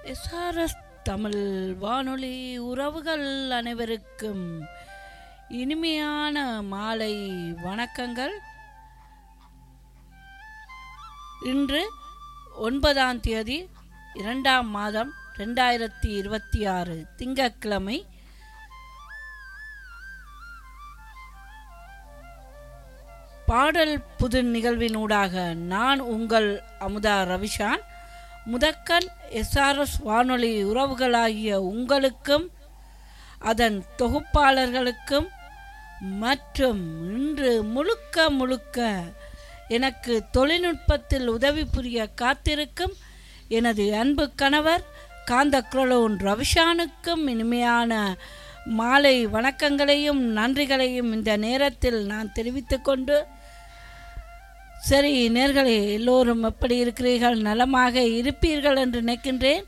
SRS Tamil வானொலி உறவுகள் அனைவருக்கும் இனிமையான மாலை வணக்கங்கள் இன்று ஒன்பதாம் தேதி இரண்டாம் மாதம் ரெண்டாயிரத்தி இருபத்தி ஆறு திங்கட்கிழமை பாடல் புது நிகழ்வினூடாக நான் உங்கள் அமுதா ரவிஷான் முதக்கல் எஸ்ஆர்எஸ் வானொலி உறவுகளாகிய உங்களுக்கும் அதன் தொகுப்பாளர்களுக்கும் மற்றும் இன்று முழுக்க முழுக்க எனக்கு தொழில்நுட்பத்தில் உதவி புரிய காத்திருக்கும் எனது அன்பு கணவர் காந்த குரலோன் ரவிஷானுக்கும் இனிமையான மாலை வணக்கங்களையும் நன்றிகளையும் இந்த நேரத்தில் நான் தெரிவித்துக்கொண்டு சரி நேர்களே எல்லோரும் எப்படி இருக்கிறீர்கள் நலமாக இருப்பீர்கள் என்று நினைக்கின்றேன்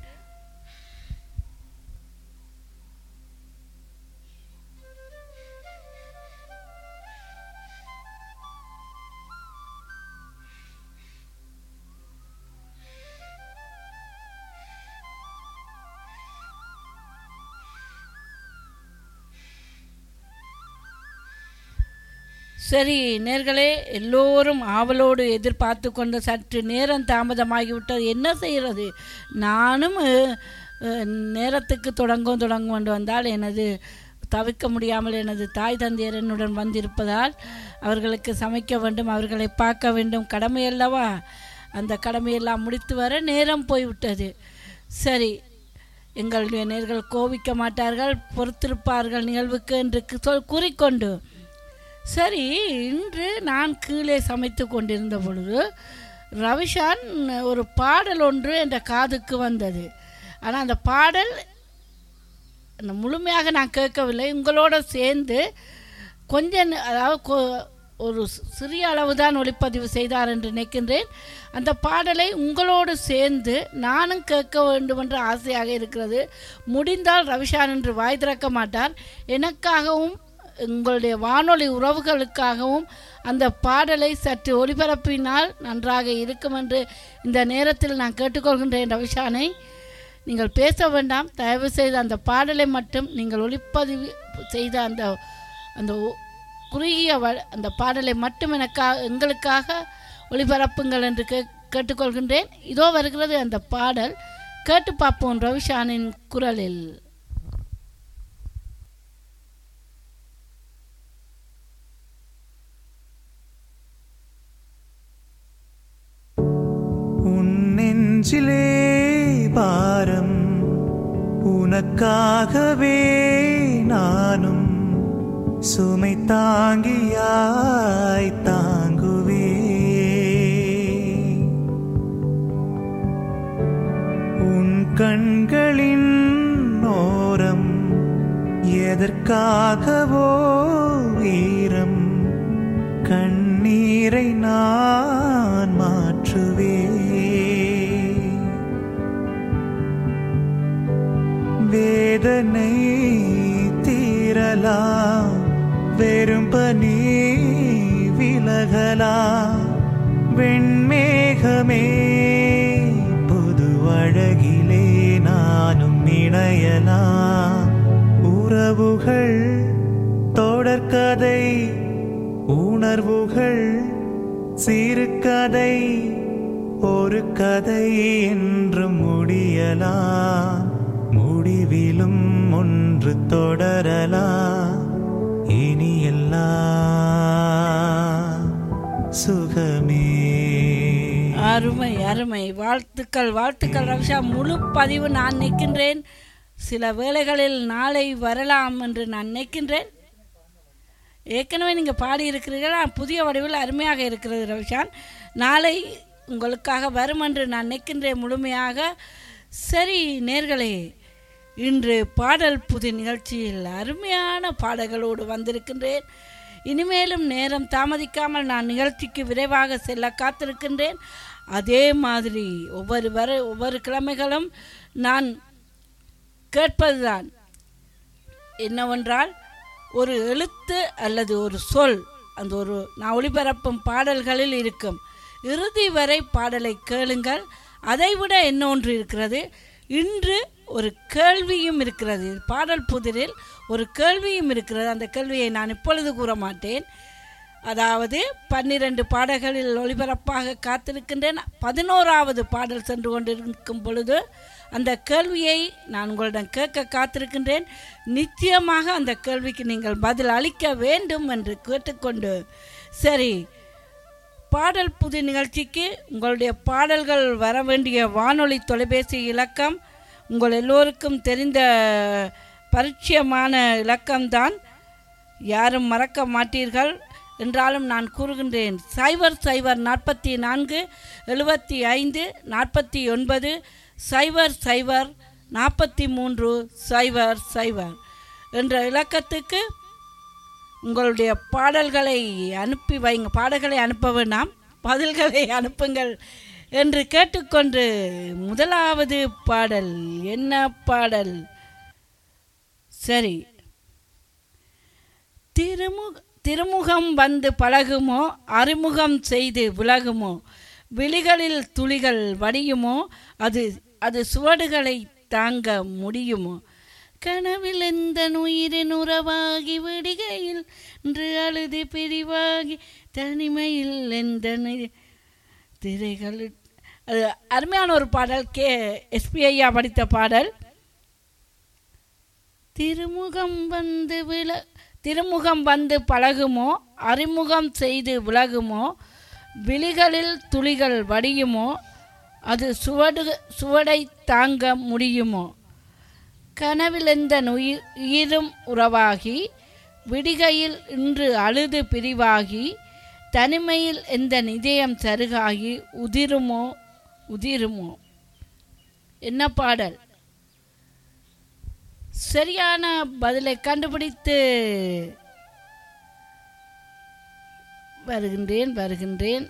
சரி நேர்களே எல்லோரும் ஆவலோடு எதிர்பார்த்து கொண்டு சற்று நேரம் தாமதமாகிவிட்டது என்ன செய்கிறது நானும் அஹ், அஹ், நேரத்துக்கு தொடங்கும் தொடங்கும் கொண்டு வந்தால் எனது தவிர்க்க முடியாமல் எனது தாய் தந்தையர் என்னுடன் வந்திருப்பதால் அவர்களுக்கு சமைக்க வேண்டும் அவர்களை பார்க்க வேண்டும் கடமை அல்லவா அந்த கடமையெல்லாம் முடித்து வர நேரம் போய்விட்டது சரி எங்களுடைய நேர்கள் கோபிக்க மாட்டார்கள் பொறுத்திருப்பார்கள் நிகழ்வுக்கு என்று சொல் கூறிக்கொண்டு சரி இன்று நான் கீழே சமைத்து கொண்டிருந்த பொழுது ரவிஷான் ஒரு பாடல் ஒன்று என்ற காதுக்கு வந்தது ஆனால் அந்த பாடல் அந்த முழுமையாக நான் கேட்கவில்லை உங்களோட சேர்ந்து கொஞ்சம் அதாவது கொ- ஒரு சிறிய அளவு தான் ஒளிப்பதிவு செய்தார் என்று நினைக்கின்றேன் அந்த பாடலை உங்களோடு சேர்ந்து நானும் கேட்க வேண்டும் என்ற ஆசையாக இருக்கிறது முடிந்தால் ரவிஷான் என்று வாய் திறக்க மாட்டார் எனக்காகவும் உங்களுடைய வானொலி உறவுகளுக்காகவும் அந்த பாடலை சற்று ஒளிபரப்பினால் நன்றாக இருக்கும் என்று இந்த நேரத்தில் நான் கேட்டுக்கொள்கின்றேன் ரவிஷானை நீங்கள் பேச வேண்டாம் தயவு செய்து அந்த பாடலை மட்டும் நீங்கள் ஒளிப்பதிவு செய்த அந்த அந்த ஒ- குறுகிய வ அந்த பாடலை மட்டும் எனக்காக எங்களுக்காக ஒளிபரப்புங்கள் என்று கே கேட்டுக்கொள்கின்றேன் இதோ வருகிறது அந்த பாடல் கேட்டு பார்ப்போம் ரவிஷானின் குரலில் உன் நெஞ்சிலே பாரம் உனக்காகவே நானும் சுமை தாங்கியாய் தாங்குவே உன் கண்களின் ஓரம் எதற்காகவோ வீரம் கண்ணீரை நான் மாற்றுவே வேதனை தீரலாம் வெறும் பனி விலகலாம் வெண்மேகமே புது அழகிலே நானும் இணையலாம் உறவுகள் தொடர்கதை உணர்வுகள் சிறுகதை ஒரு கதை என்று முடியலாம் முடிவிலும் ஒன்று தொடரலாம் இனி எல்லாம் சுகமே அருமை அருமை வாழ்த்துக்கள் வாழ்த்துக்கள் ரவிஷா முழு பதிவு நான் நிற்கின்றேன் சில வேளைகளில் நாளை வரலாம் என்று நான் நினைக்கின்றேன் ஏற்கனவே நீங்கள் பாடியிருக்கிறீர்கள் ஆனால் புதிய வடிவில் அருமையாக இருக்கிறது ரவிஷான் நாளை உங்களுக்காக வரும் என்று நான் நினைக்கின்றேன் முழுமையாக சரி நேர்களே இன்று பாடல் புது நிகழ்ச்சியில் அருமையான பாடல்களோடு வந்திருக்கின்றேன் இனிமேலும் நேரம் தாமதிக்காமல் நான் நிகழ்ச்சிக்கு விரைவாக செல்ல காத்திருக்கின்றேன் அதே மாதிரி ஒவ்வொரு வர ஒவ்வொரு கிழமைகளும் நான் கேட்பதுதான் என்னவென்றால் ஒரு எழுத்து அல்லது ஒரு சொல் அந்த ஒரு நான் ஒளிபரப்பும் பாடல்களில் இருக்கும் இறுதி வரை பாடலை கேளுங்கள் அதைவிட என்ன ஒன்று இருக்கிறது இன்று ஒரு கேள்வியும் இருக்கிறது பாடல் புதிரில் ஒரு கேள்வியும் இருக்கிறது அந்த கேள்வியை நான் இப்பொழுது கூற மாட்டேன் அதாவது பன்னிரண்டு பாடல்களில் ஒளிபரப்பாக காத்திருக்கின்றேன் பதினோராவது பாடல் சென்று கொண்டிருக்கும் பொழுது அந்த கேள்வியை நான் உங்களிடம் கேட்க காத்திருக்கின்றேன் நிச்சயமாக அந்த கேள்விக்கு நீங்கள் பதில் அளிக்க வேண்டும் என்று கேட்டுக்கொண்டு சரி பாடல் புது நிகழ்ச்சிக்கு உங்களுடைய பாடல்கள் வர வேண்டிய வானொலி தொலைபேசி இலக்கம் உங்கள் எல்லோருக்கும் தெரிந்த பரிச்சயமான இலக்கம்தான் யாரும் மறக்க மாட்டீர்கள் என்றாலும் நான் கூறுகின்றேன் சைபர் சைபர் நாற்பத்தி நான்கு எழுபத்தி ஐந்து நாற்பத்தி ஒன்பது சைபர் சைபர் நாற்பத்தி மூன்று சைபர் சைபர் என்ற இலக்கத்துக்கு உங்களுடைய பாடல்களை அனுப்பி வைங்க பாடல்களை அனுப்ப வேண்டாம் பதில்களை அனுப்புங்கள் என்று கேட்டுக்கொண்டு முதலாவது பாடல் என்ன பாடல் சரி திருமுக திருமுகம் வந்து பழகுமோ அறிமுகம் செய்து விலகுமோ விழிகளில் துளிகள் வடியுமோ அது அது சுவடுகளை தாங்க முடியுமோ கனவில் எந்த உயிரின் உறவாகி விடுகையில் இன்று அழுது பிரிவாகி தனிமையில் எந்த நி- திரைகள் அது அருமையான ஒரு பாடல் கே எஸ்பி ஐயா படித்த பாடல் திருமுகம் வந்து வில திருமுகம் வந்து பழகுமோ அறிமுகம் செய்து விலகுமோ விழிகளில் துளிகள் வடியுமோ அது சுவடு சுவடை தாங்க முடியுமோ கனவில் எந்த உயிர் உயிரும் உறவாகி விடிகையில் இன்று அழுது பிரிவாகி தனிமையில் எந்த இதயம் சருகாகி உதிருமோ உதிருமோ என்ன பாடல் சரியான பதிலை கண்டுபிடித்து வருகின்றேன் வருகின்றேன்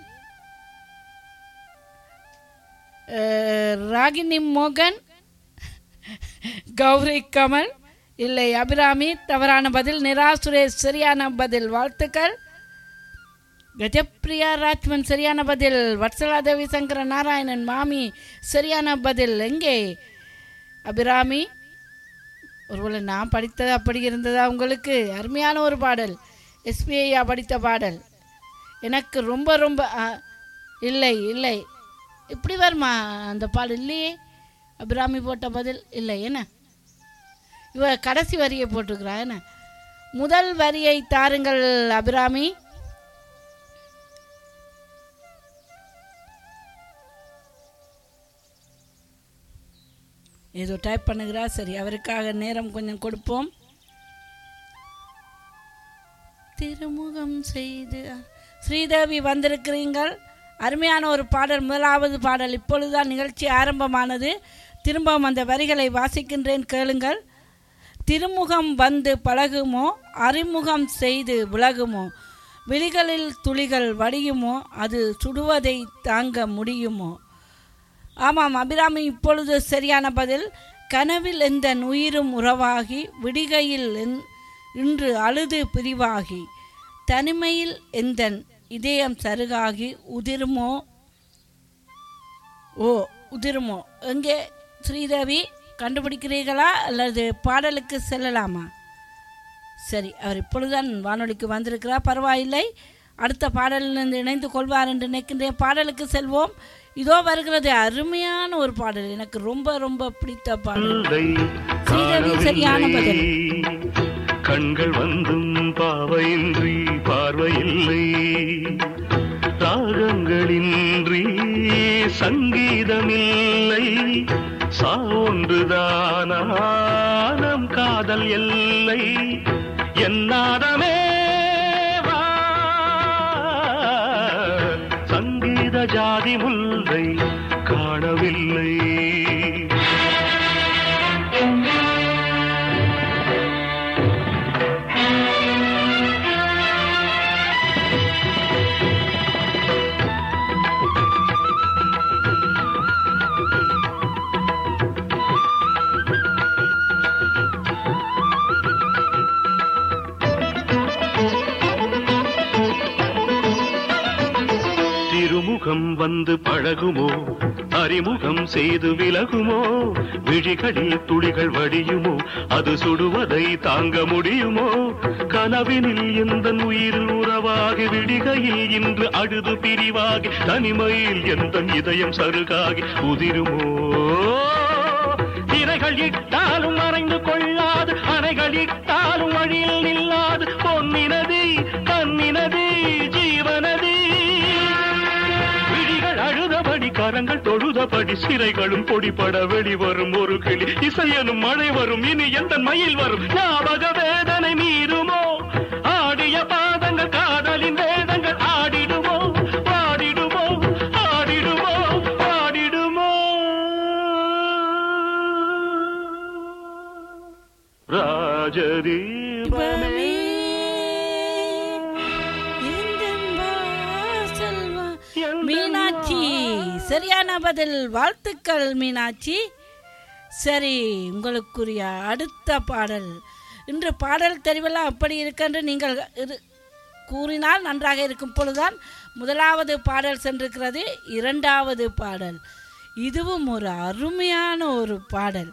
அஹ், ராகினி மோகன் கௌரி கமல் இல்லை அபிராமி தவறான பதில் நிரா சுரேஷ் சரியான பதில் வாழ்த்துக்கள் கஜப்பிரியா ராஜ்மன் சரியான பதில் வத்சலா தேவி சங்கர நாராயணன் மாமி சரியான பதில் எங்கே அபிராமி ஒருவேளை நான் படித்தது அப்படி இருந்ததா உங்களுக்கு அருமையான ஒரு பாடல் எஸ்பிஐயா படித்த பாடல் எனக்கு ரொம்ப ரொம்ப ஆ, இல்லை இல்லை இப்படி வருமா அந்த பாடல் இல்லையே அபிராமி போட்ட பதில் இல்லை என்ன இவ கடைசி வரியை போட்டிருக்கிறா என்ன முதல் வரியை தாருங்கள் அபிராமி ஏதோ டைப் பண்ணுகிறா சரி அவருக்காக நேரம் கொஞ்சம் கொடுப்போம் திருமுகம் செய்து ஸ்ரீதேவி வந்திருக்கிறீங்கள் அருமையான ஒரு பாடல் முதலாவது பாடல் இப்பொழுதுதான் நிகழ்ச்சி ஆரம்பமானது திரும்பவும் அந்த வரிகளை வாசிக்கின்றேன் கேளுங்கள் திருமுகம் வந்து பழகுமோ அறிமுகம் செய்து விலகுமோ விழிகளில் துளிகள் வடியுமோ அது சுடுவதை தாங்க முடியுமோ ஆமாம் அபிராமி இப்பொழுது சரியான பதில் கனவில் எந்த உயிரும் உறவாகி விடிகையில் என்- இன்று அழுது பிரிவாகி தனிமையில் எந்தன் இதயம் சருகாகி உதிருமோ ஓ உதிருமோ எங்கே ஸ்ரீதேவி கண்டுபிடிக்கிறீர்களா அல்லது பாடலுக்கு செல்லலாமா சரி அவர் இப்பொழுதுதான் வானொலிக்கு வந்திருக்கிறார் பரவாயில்லை அடுத்த பாடலிலிருந்து இணைந்து கொள்வார் என்று நினைக்கின்றேன் பாடலுக்கு செல்வோம் இதோ வருகிறது அருமையான ஒரு பாடல் எனக்கு ரொம்ப ரொம்ப பிடித்த பாடல் இல்லை, ஸ்ரீதேவி சரியான பதில் கண்கள் வந்தும் பாவையின்றி பார்வையில்லை ராகங்களின்றி சங்கீதமில்லை சான்றுதானம் காதல் எல்லை என்னாதமே வா. சங்கீத ஜாதி முல்லை காணவில்லை திருமுகம் வந்து வந்து பழகுமோ அறிமுகம் செய்து விலகுமோ விழிகளில் துளிகள் வடியுமோ அது சுடுவதை தாங்க முடியுமோ கனவினில் எந்த உயிரில் உறவாகி விடிகையில் இன்று அழுது பிரிவாகி தனிமையில் எந்த இதயம் சருகாகி உதிருமோ திரைகள் இட்டாலும் மறைந்து கொள்ளாது அணைகள் இட்டாலும் வழியில் நில்லாது பொன்னினதி கண்ணினதி ஜீவனதி விழிகள் அழுதபடி கரங்கள் தொழுதபடி சிறைகளும் பொடிபட வெளிவரும் ஒரு கிளி இசையனும் மழை வரும் இனி எந்த மயில் வரும் ஞாபக வேதனை மீறுமோ ஆடிய பாதங்கள் காதலின் வேதங்கள் ஆடிடுமோ பாடிடுமோ ஆடிடுமோ பாடிடுமோ ராஜதீபமே எந்தன் வாசல் வா- மீனாட்சி சரியான பதில் வாழ்த்துக்கள் மீனாட்சி சரி உங்களுக்குரிய அடுத்த பாடல் இன்று பாடல் தெரிவெல்லாம் அப்படி இருக்கென்று நீங்கள் இரு- கூறினால் நன்றாக இருக்கும் பொழுதுதான் முதலாவது பாடல் சென்றிருக்கிறது இரண்டாவது பாடல் இதுவும் ஒரு அருமையான ஒரு பாடல்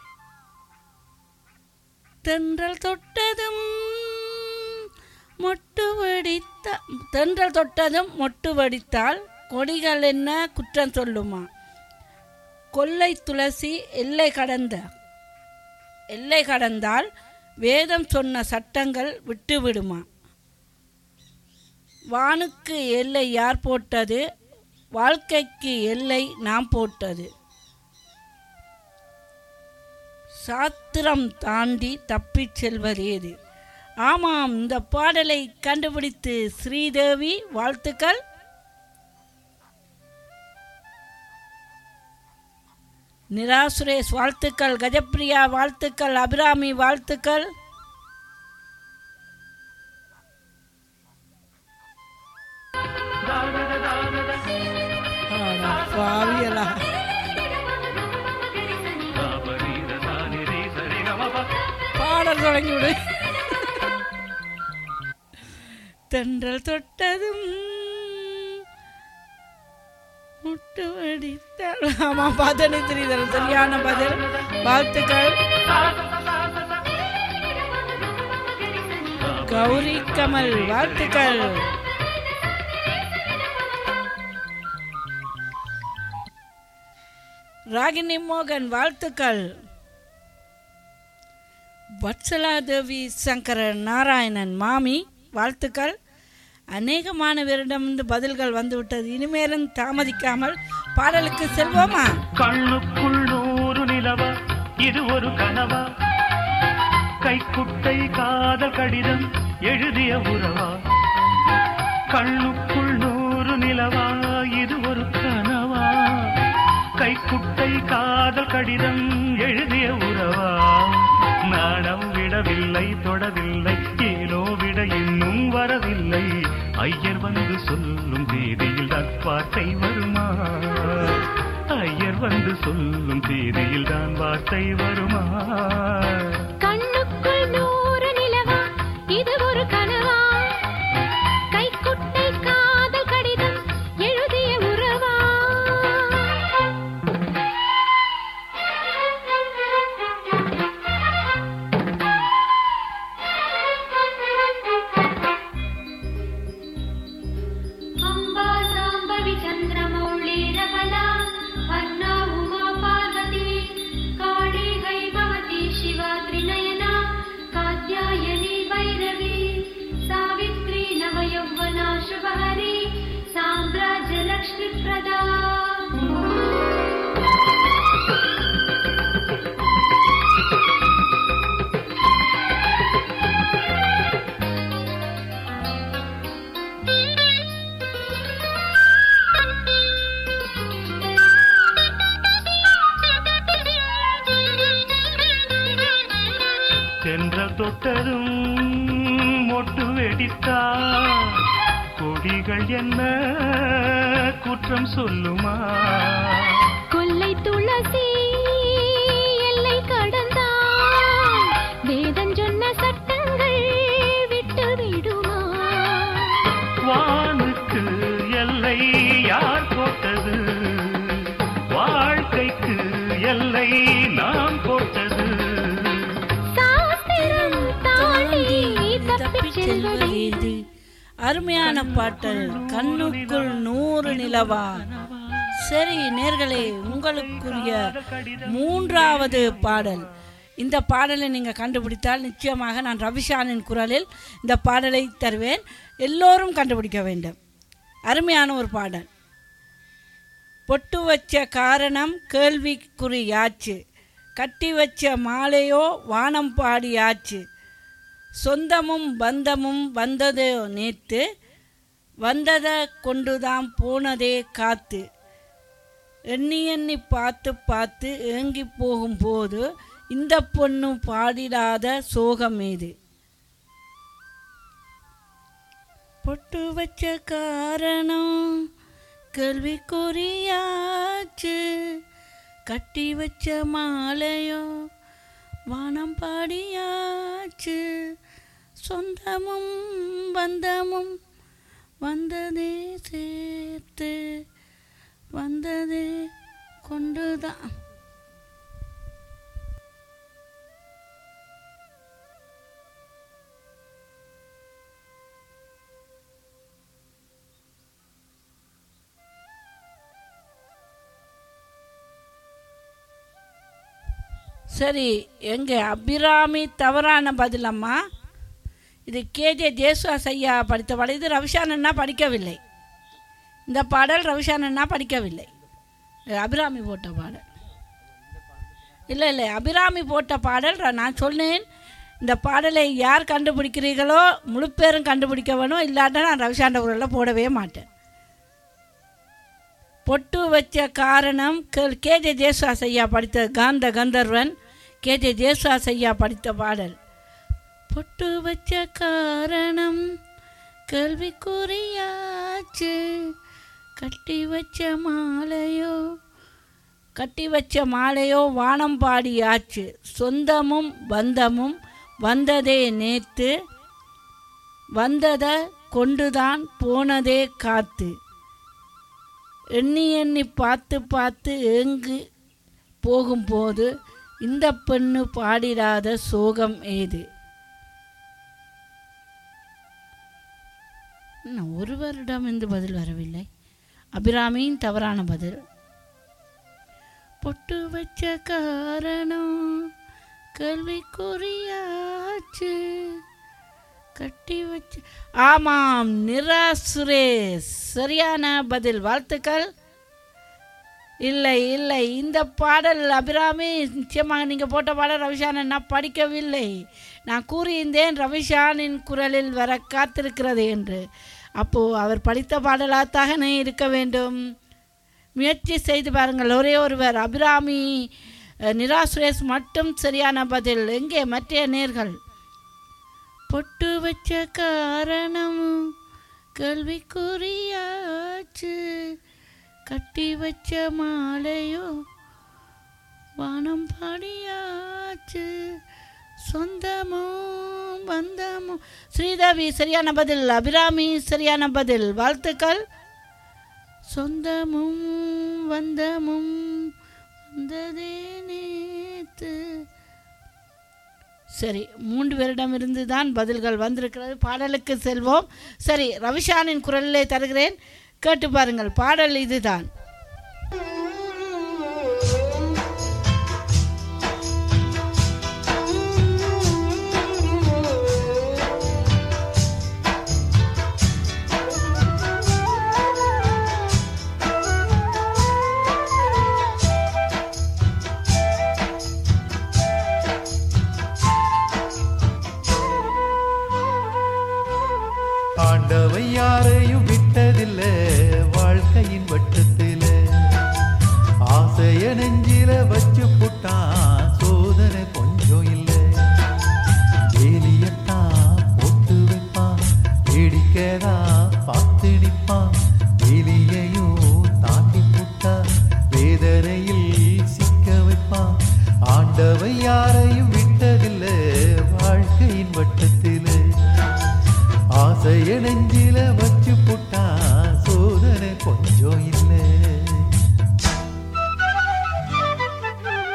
தென்றல் தொட்டதும் மொட்டு வடித்த தென்றல் தொட்டதும் மொட்டு வடித்தால் கொடிகள் என்ன குற்றம் சொல்லுமா கொல்லை துளசி எல்லை கடந்த எல்லை கடந்தால் வேதம் சொன்ன சட்டங்கள் விட்டு விடுமா வானுக்கு எல்லை யார் போட்டது வாழ்க்கைக்கு எல்லை நாம் போட்டது சாத்திரம் தாண்டி தப்பிச் செல்வது ஏது ஆமாம் இந்த பாடலை கண்டுபிடித்து ஸ்ரீதேவி வாழ்த்துக்கள் நிரா சுரேஷ் வாழ்த்துக்கள் கஜப்பிரியா வாழ்த்துக்கள் அபிராமி வாழ்த்துக்கள் ஆடா, பாவியலா. பாடல் தொடங்கி விடு தென்றல் தொட்டதும் முட்டு வடித்தாள் ஆமா பார்த்தனே தெரியுது சரியான பதில் வாழ்த்துக்கள் கௌரி கமல் வாழ்த்துக்கள் ராகினி மோகன் வாழ்த்துக்கள் வத்சலாதேவி சங்கர நாராயணன் மாமி வாழ்த்துக்கள் அநேகமானவரிடமிருந்து பதில்கள் வந்துவிட்டது இனிமேலும் தாமதிக்காமல் பாடலுக்கு செல்வோமா கண்ணுக்குள் நூறு நிலவா இது ஒரு கனவா கைக்குட்டை காதல் கடிதம் எழுதிய உறவா கண்ணுக்குள் நூறு நிலவா இது ஒரு கனவா கைக்குட்டை காதல் கடிதம் எழுதிய உறவா நாடம் விடவில்லை தொடவில்லை ஏனோ விட இன்னும் வரவில்லை ஐயர் வந்து சொல்லும் தேதியில் நட்பார்த்தை வருமா ஐயர் வந்து சொல்லும் தேதியில் தான் வார்த்தை வருமா கண்ணுக்குள் நூறு நிலவா இது ஒரு கனவா கைக்குட்டை காதல் கடிதம் எழுதிய உறவா अम्बा साम्बवि चन्द्रमौळीरबला अन्ना उमा पार्वती काळी हैमवती शिवा त्रिनयना कात्यायनी भैरवी सावित्री नवयौवना शुभहरी साम्राज्यलक्ष्मीप्रदा சென்ற தொட்டதும் மொட்டு வெடித்தா கொடிகள் என்ன குற்றம் சொல்லுமா கொல்லை துளசி எல்லை கடந்தான் வேதம் சொன்ன சட்டங்கள் விட்டு விடுமா வானுக்கு எல்லை யார் போட்டது கல்லை நாம் போட்டது சாஸ்திரம் தாண்டி தப்பிச் தப்பிச் செல்வது செல்வதேது அருமையான பாட்டு கண்ணுக்குள் நூறு நிலவா சரி நேர்களே உங்களுக்குரிய மூன்றாவது பாடல் இந்த பாடலை நீங்கள் கண்டுபிடித்தால் நிச்சயமாக நான் ரவிஷானின் குரலில் இந்த பாடலை தருவேன் எல்லோரும் கண்டுபிடிக்க வேண்டும் அருமையான ஒரு பாடல் பொட்டு வச்ச காரணம் கேள்விக்குறியாச்சு கட்டி வச்ச மாலையோ வானம் பாடியாச்சு சொந்தமும் பந்தமும் வந்ததோ நேத்து வந்ததை கொண்டுதான் போனதே காத்து எண்ணி எண்ணி பார்த்து பார்த்து ஏங்கி போகும்போது இந்த பொண்ணு பாடிடாத சோகம் ஏது பொட்டு வச்ச காரணம் கேள்விக்குறியாச்சு கட்டி வச்ச மாலையோ வானம் பாடியாச்சு சொந்தமும் பந்தமும் வந்ததே சேர்த்து வந்ததே கொண்டுதான் சரி எங்க அபிராமி தவறான பதிலம்மா இது கேஜே ஜேசுவாஸ் ஐயா படித்த பாடல் இது ரவிஷானண்ணா படிக்கவில்லை இந்த பாடல் ரவிஷானண்ணா படிக்கவில்லை இது அபிராமி போட்ட பாடல் இல்லை இல்லை அபிராமி போட்ட பாடல் ர- நான் சொன்னேன் இந்த பாடலை யார் கண்டுபிடிக்கிறீர்களோ முழு பேரும் கண்டுபிடிக்க வேணும் இல்லாட்டா நான் ரவிஷாண்ட குரலில் போடவே மாட்டேன் பொட்டு வச்ச காரணம் கே- கேஜே ஜேசுவாஸ் ஐயா படித்த காந்த கந்தர்வன் கேஜே ஜேசுவாஸ் ஐயா படித்த பாடல் பொட்டு வச்ச காரணம் கேள்விக்குறியாச்சு கட்டி வச்ச மாலையோ கட்டி வச்ச மாலையோ வானம் பாடியாச்சு சொந்தமும் பந்தமும் வந்ததே நேத்து வந்ததை கொண்டுதான் போனதே காத்து எண்ணி எண்ணி பார்த்து பார்த்து ஏங்கு போகும்போது இந்த பெண்ணு பாடிடாத சோகம் ஏது இன்னும் ஒரு வருடம் என்று பதில் வரவில்லை அபிராமியின் தவறான பதில் பொட்டு வச்ச காரணம் கேள்விக்குறியாச்சு கட்டி வச்சு ஆமாம் நிரா சுரேஷ் சரியான பதில் வாழ்த்துக்கள் இல்லை இல்லை இந்த பாடல் அபிராமி நிச்சயமாக நீங்கள் போட்ட பாடல் ரவிஷானன் நான் படிக்கவில்லை நான் கூறியிருந்தேன் ரவிஷானின் குரலில் வர காத்திருக்கிறது என்று அப்போது அவர் படித்த பாடலாகத்தானே இருக்க வேண்டும் முயற்சி செய்து பாருங்கள் ஒரே ஒருவர் அபிராமி அஹ், நிரா சுரேஷ் மட்டும் சரியான பதில் எங்கே மற்ற நேர்கள் பொட்டு வச்ச காரணம் கேள்விக்குறியாச்சு கட்டி வச்ச மாலையோ வானம் பாடியாச்சு சொந்தமும் பந்தமும் ஸ்ரீதேவி சரியான பதில் அபிராமி சரியான பதில் வாழ்த்துக்கள் சொந்தமும் வந்தமும் வந்ததே நேத்து சரி மூன்று பேரிடமிருந்து தான் பதில்கள் வந்திருக்கிறது பாடலுக்கு செல்வோம் சரி ரவிஷானின் குரலிலே தருகிறேன் கேட்டு பாருங்கள் பாடல் இதுதான் ஆண்டவை யாரையும் விட்டதில்ல வாழ்க்கையின் வட்டத்தில ஆசைய நெஞ்சில வச்சு புட்டான் சோதனை கொஞ்சம் இல்ல வேலியத்தான் போட்டு வைப்பான் வேடிக்கைதான் பார்த்து நிற்பான் வேலியையும் தாண்டி புட்டா வேதனையில் சிக்க வைப்பான் ஆண்டவை யாரையும் விட்டதில்ல வாழ்க்கையின் வட்டத்திலே ஆசைய நெஞ்சில வச்சு புட்டா சோதனை கொஞ்சம் இல்லை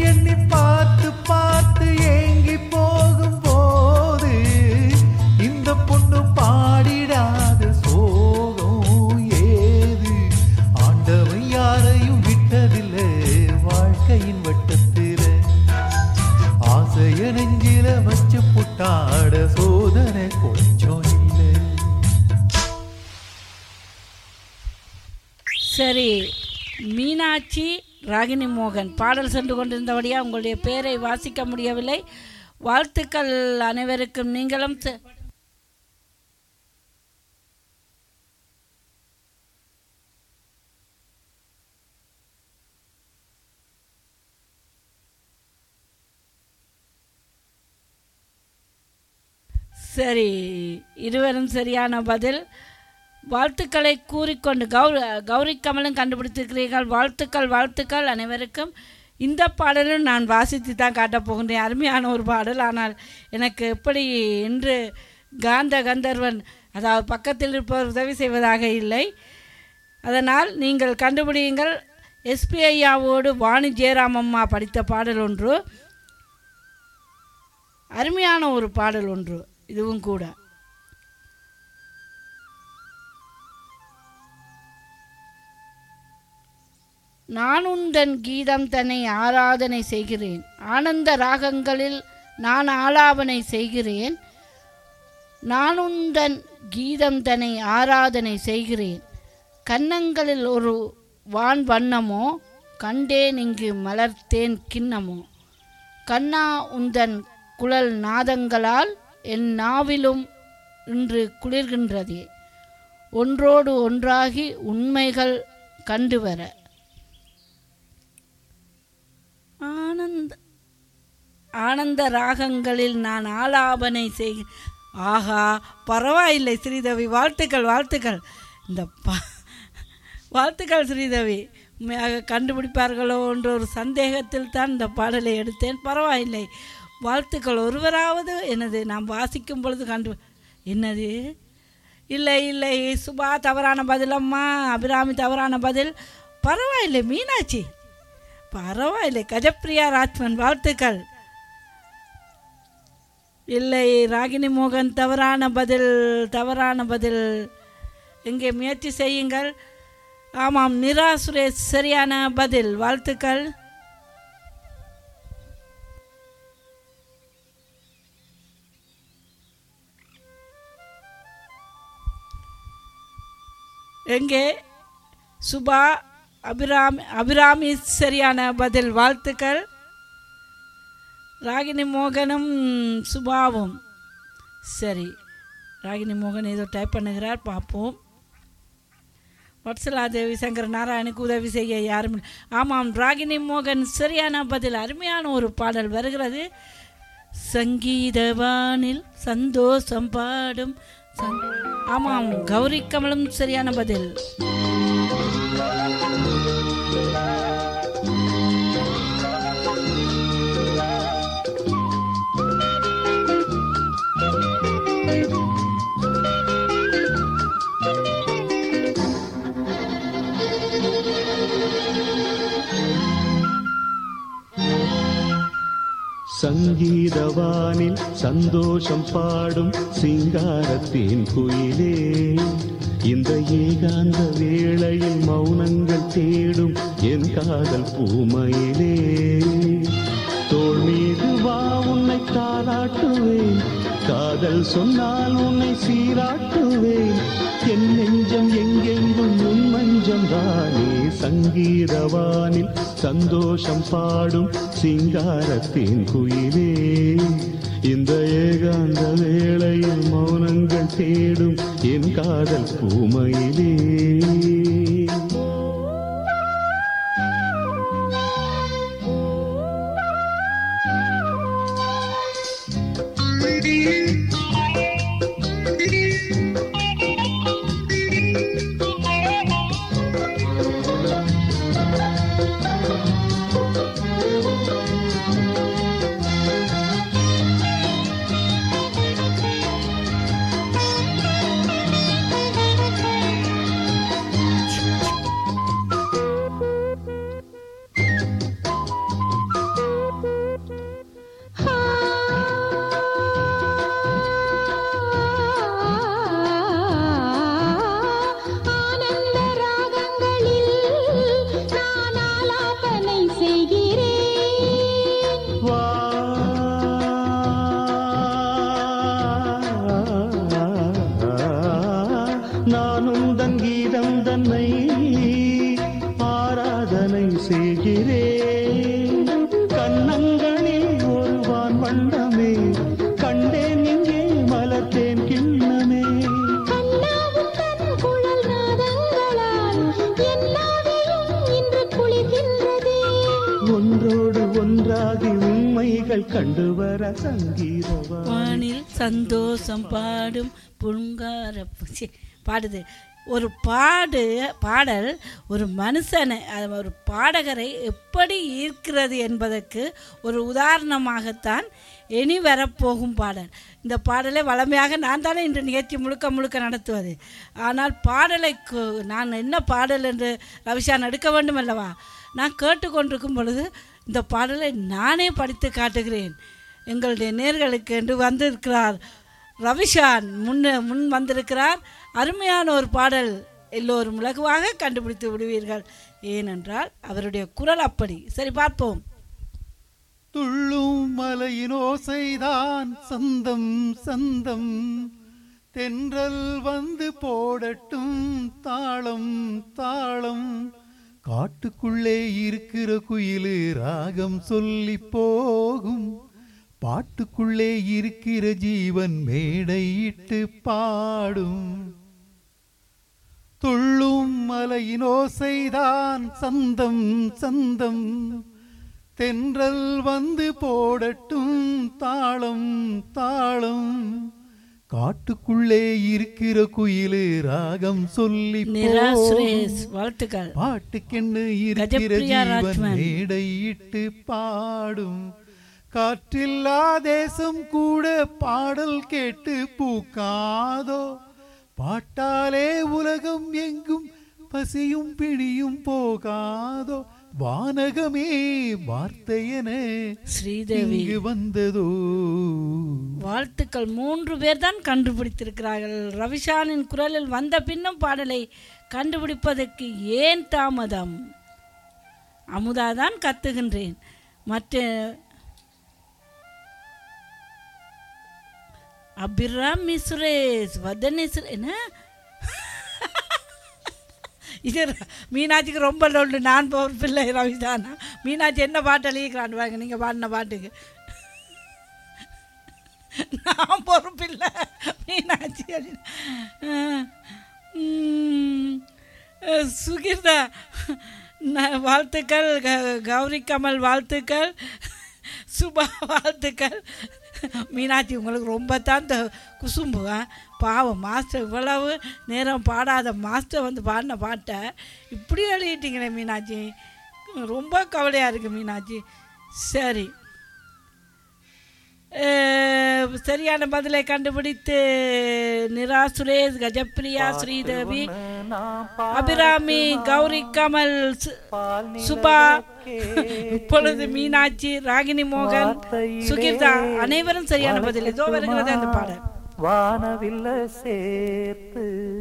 எண்ணி பார்த்து பார்த்து ஏங்கி போகும் போது இந்த பொண்ணு பாடிடாத சோகம் ஏது ஆண்டவன் யாரையும் விட்டதில்லை வாழ்க்கையின் வட்டத்தில ஆசைய நெஞ்சில வச்சு புட்டாட சோதனை கொஞ்சம் இல்லை சரி மீனாட்சி ராகினி மோகன் பாடல் சென்று கொண்டிருந்தபடியா உங்களுடைய பெயரை வாசிக்க முடியவில்லை வாழ்த்துக்கள் அனைவருக்கும் நீங்களும் செ- சரி இருவரும் சரியான பதில் வாழ்த்துக்களை கூறிக்கொண்டு கௌரி கௌரி கமலும் கண்டுபிடித்திருக்கிறீர்கள் வாழ்த்துக்கள் வாழ்த்துக்கள் அனைவருக்கும் இந்த பாடலும் நான் வாசித்து தான் காட்டப் போகின்றேன் அருமையான ஒரு பாடல் ஆனால் எனக்கு எப்படி இன்று காந்த கந்தர்வன் அதாவது பக்கத்தில் இருப்பவர் உதவி செய்வதாக இல்லை அதனால் நீங்கள் கண்டுபிடியுங்கள் எஸ்பிஐயாவோடு வாணி ஜெயராமம்மா படித்த பாடல் ஒன்று அருமையான ஒரு பாடல் ஒன்று இதுவும் கூட நான் உந்தன் கீதம் தன்னை ஆராதனை செய்கிறேன் ஆனந்த ராகங்களில் நான் ஆலாபனை செய்கிறேன் நான் உந்தன் கீதம் தன்னை ஆராதனை செய்கிறேன் கன்னங்களில் ஒரு வான் வண்ணமோ கண்டேன் இங்கு மலர்த்தேன் கிண்ணமோ கண்ணா உந்தன் குழல் நாதங்களால் என் நாவிலும் இன்று குளிர்கின்றதே ஒன்றோடு ஒன்றாகி உண்மைகள் கண்டுவர ஆனந்த ஆனந்த ராகங்களில் நான் ஆலாபனை செய் ஆஹா பரவாயில்லை ஸ்ரீதேவி வாழ்த்துக்கள் வாழ்த்துக்கள் இந்த பா வாழ்த்துக்கள் ஸ்ரீதேவி உண்மையாக கண்டுபிடிப்பார்களோ என்ற ஒரு சந்தேகத்தில் தான் இந்த பாடலை எடுத்தேன் பரவாயில்லை வாழ்த்துக்கள் ஒருவராவது எனது நாம் வாசிக்கும் பொழுது கண்டு என்னது இல்லை இல்லை சுபா தவறான பதிலம்மா அபிராமி தவறான பதில் பரவாயில்லை மீனாட்சி பரவாயில்லை கஜப்பிரியா ராஜ்மன் வாழ்த்துக்கள் இல்லை ராகினி மோகன் தவறான பதில் தவறான பதில் எங்கே முயற்சி செய்யுங்கள் ஆமாம் நிரா சுரேஷ் சரியான பதில் வாழ்த்துக்கள் எங்கே சுபா அபிராமி அபிராமி சரியான பதில் வாழ்த்துக்கள் ராகினி மோகனும் சுபாவும் சரி ராகினி மோகன் ஏதோ டைப் பண்ணுகிறார் பார்ப்போம் வட்சலா தேவி சங்கர் நாராயணுக்கு உதவி செய்ய யாரும் இல்லை. ஆமாம் ராகினி மோகன் சரியான பதில் அருமையான ஒரு பாடல் வருகிறது சங்கீதவானில் சந்தோஷம் பாடும் சந்- ஆமாம் கௌரி கமலும் சரியான பதில் சங்கீதவானில் சந்தோஷம் பாடும் சிங்காரத்தின் குயிலே இந்த ஏகாந்த வேளையில் மௌனங்கள் தேடும் என் காதல் பூமையிலே தோள் மீது வா உன்னை தாளாட்டுவேன் காதல் சொன்னால் உன்னை சீராட்டுவேன் என் நெஞ்சம் எங்கெங்கும் உன் மஞ்சம் தானே சங்கீதவானில் சந்தோஷம் பாடும் சிங்காரத்தின் குயிலே இந்த ஏகாந்த வேளையில் மௌனங்கள் தேடும் என் காதல் பூமையிலே ஊராகி உண்மைகள் கண்டு வர சங்கீதவா வானில் சந்தோஷம் பாடும் புங்கார சி, பாடுது ஒரு பாடு பாடல் ஒரு மனுஷனை அது ஒரு பாடகரை எப்படி ஈர்க்கிறது என்பதற்கு ஒரு உதாரணமாகத்தான் இனி வரப்போகும் பாடல் இந்த பாடலை வளமையாக நான் தானே இன்று நிகழ்ச்சி முழுக்க முழுக்க நடத்துவது ஆனால் பாடலை கு- நான் என்ன பாடல் என்று ரவிஷான் எடுக்க வேண்டும் அல்லவா நான் கேட்டுக்கொண்டிருக்கும் பொழுது இந்த பாடலை நானே படித்து காட்டுகிறேன் எங்களுடைய நேர்களுக்கு என்று வந்திருக்கிறார் ரவிஷான் முன்ன முன் வந்திருக்கிறார் அருமையான ஒரு பாடல் எல்லோரும் இலகுவாக கண்டுபிடித்து விடுவீர்கள் ஏனென்றால் அவருடைய குரல் அப்படி சரி பார்ப்போம் துள்ளும் மலையின் ஓசைதான் சந்தம் சந்தம் தென்றல் வந்து போடட்டும் தாளம் தாளம் காட்டுக்குள்ளே இருக்கிற குயிலு ராகம் சொல்லி போகும் பாட்டுக்குள்ளே இருக்கிற ஜீவன் மேடையிட்டு பாடும் துள்ளும் மலையின் ஓசைதான் சந்தம் சந்தம் தென்றல் வந்து போடட்டும் தாளம் தாளம் காட்டுக்குள்ளே இருக்கிற குயிலு ராகம் சொல்லி நிரா போகும். சுரேஷ் வாழ்த்துக்கள் பாட்டுக்கென்னு இருக்கிற கஜப்பிரியா ஜீவன் ராஜ்மன். மேடையிட்டு பாடும் காற்றில்லா தேசம் கூட பாடல் கேட்டு பூக்காதோ பாட்டாலே உலகம் எங்கும் பசியும் பிணியும் போகாதோ வானகமே வார்த்தையென ஸ்ரீதேவி இங்கு வந்ததோ வாழ்த்துக்கள் மூன்று பேர் தான் கண்டுபிடித்திருக்கிறார்கள் ரவிஷானின் குரலில் வந்த பின்னும் பாடலை கண்டுபிடிப்பதற்கு ஏன் தாமதம் அமுதா தான் கத்துகின்றேன் மற்ற அபிராமி சுரேஷ் வதனி சுரே என்ன இது ர- மீனாட்சிக்கு ரொம்ப லொல்லு நான் பொறுப்பில்லை ரவிதானா மீனாட்சி என்ன பாட்டு எழுதிக்கிறான் பாருங்க நீங்கள் பாடின பாட்டுக்கு நான் பொறுப்பில்லை மீனாட்சி அப்படின்னு. அஹ், உம், அஹ், சுகிர்தா ந- வாழ்த்துக்கள் க- கௌரி கமல் வாழ்த்துக்கள் சுபா வாழ்த்துக்கள் மீனாட்சி உங்களுக்கு ரொம்ப தான் இந்த குசும்பு ஆ? பாவம் மாஸ்டர் இவ்வளவு நேரம் பாடாத மாஸ்டர் வந்து பாடின பாட்டை இப்படி எழுதிட்டீங்களே மீனாட்சி ரொம்ப கவலையாக இருக்குது மீனாட்சி சரி அஹ், சரியான பதிலை கண்டுபிடித்து நிரா சுரேஷ் கஜப்பிரியா ஸ்ரீதேவி அபிராமி கௌரி கமல் சு- சுபா இப்பொழுது மீனாட்சி ராகினி மோகன் சுகிர்தா அனைவரும் சரியான பதில் இதோ வருகிறது அந்த பாடல் வானவில்ல சேர்த்து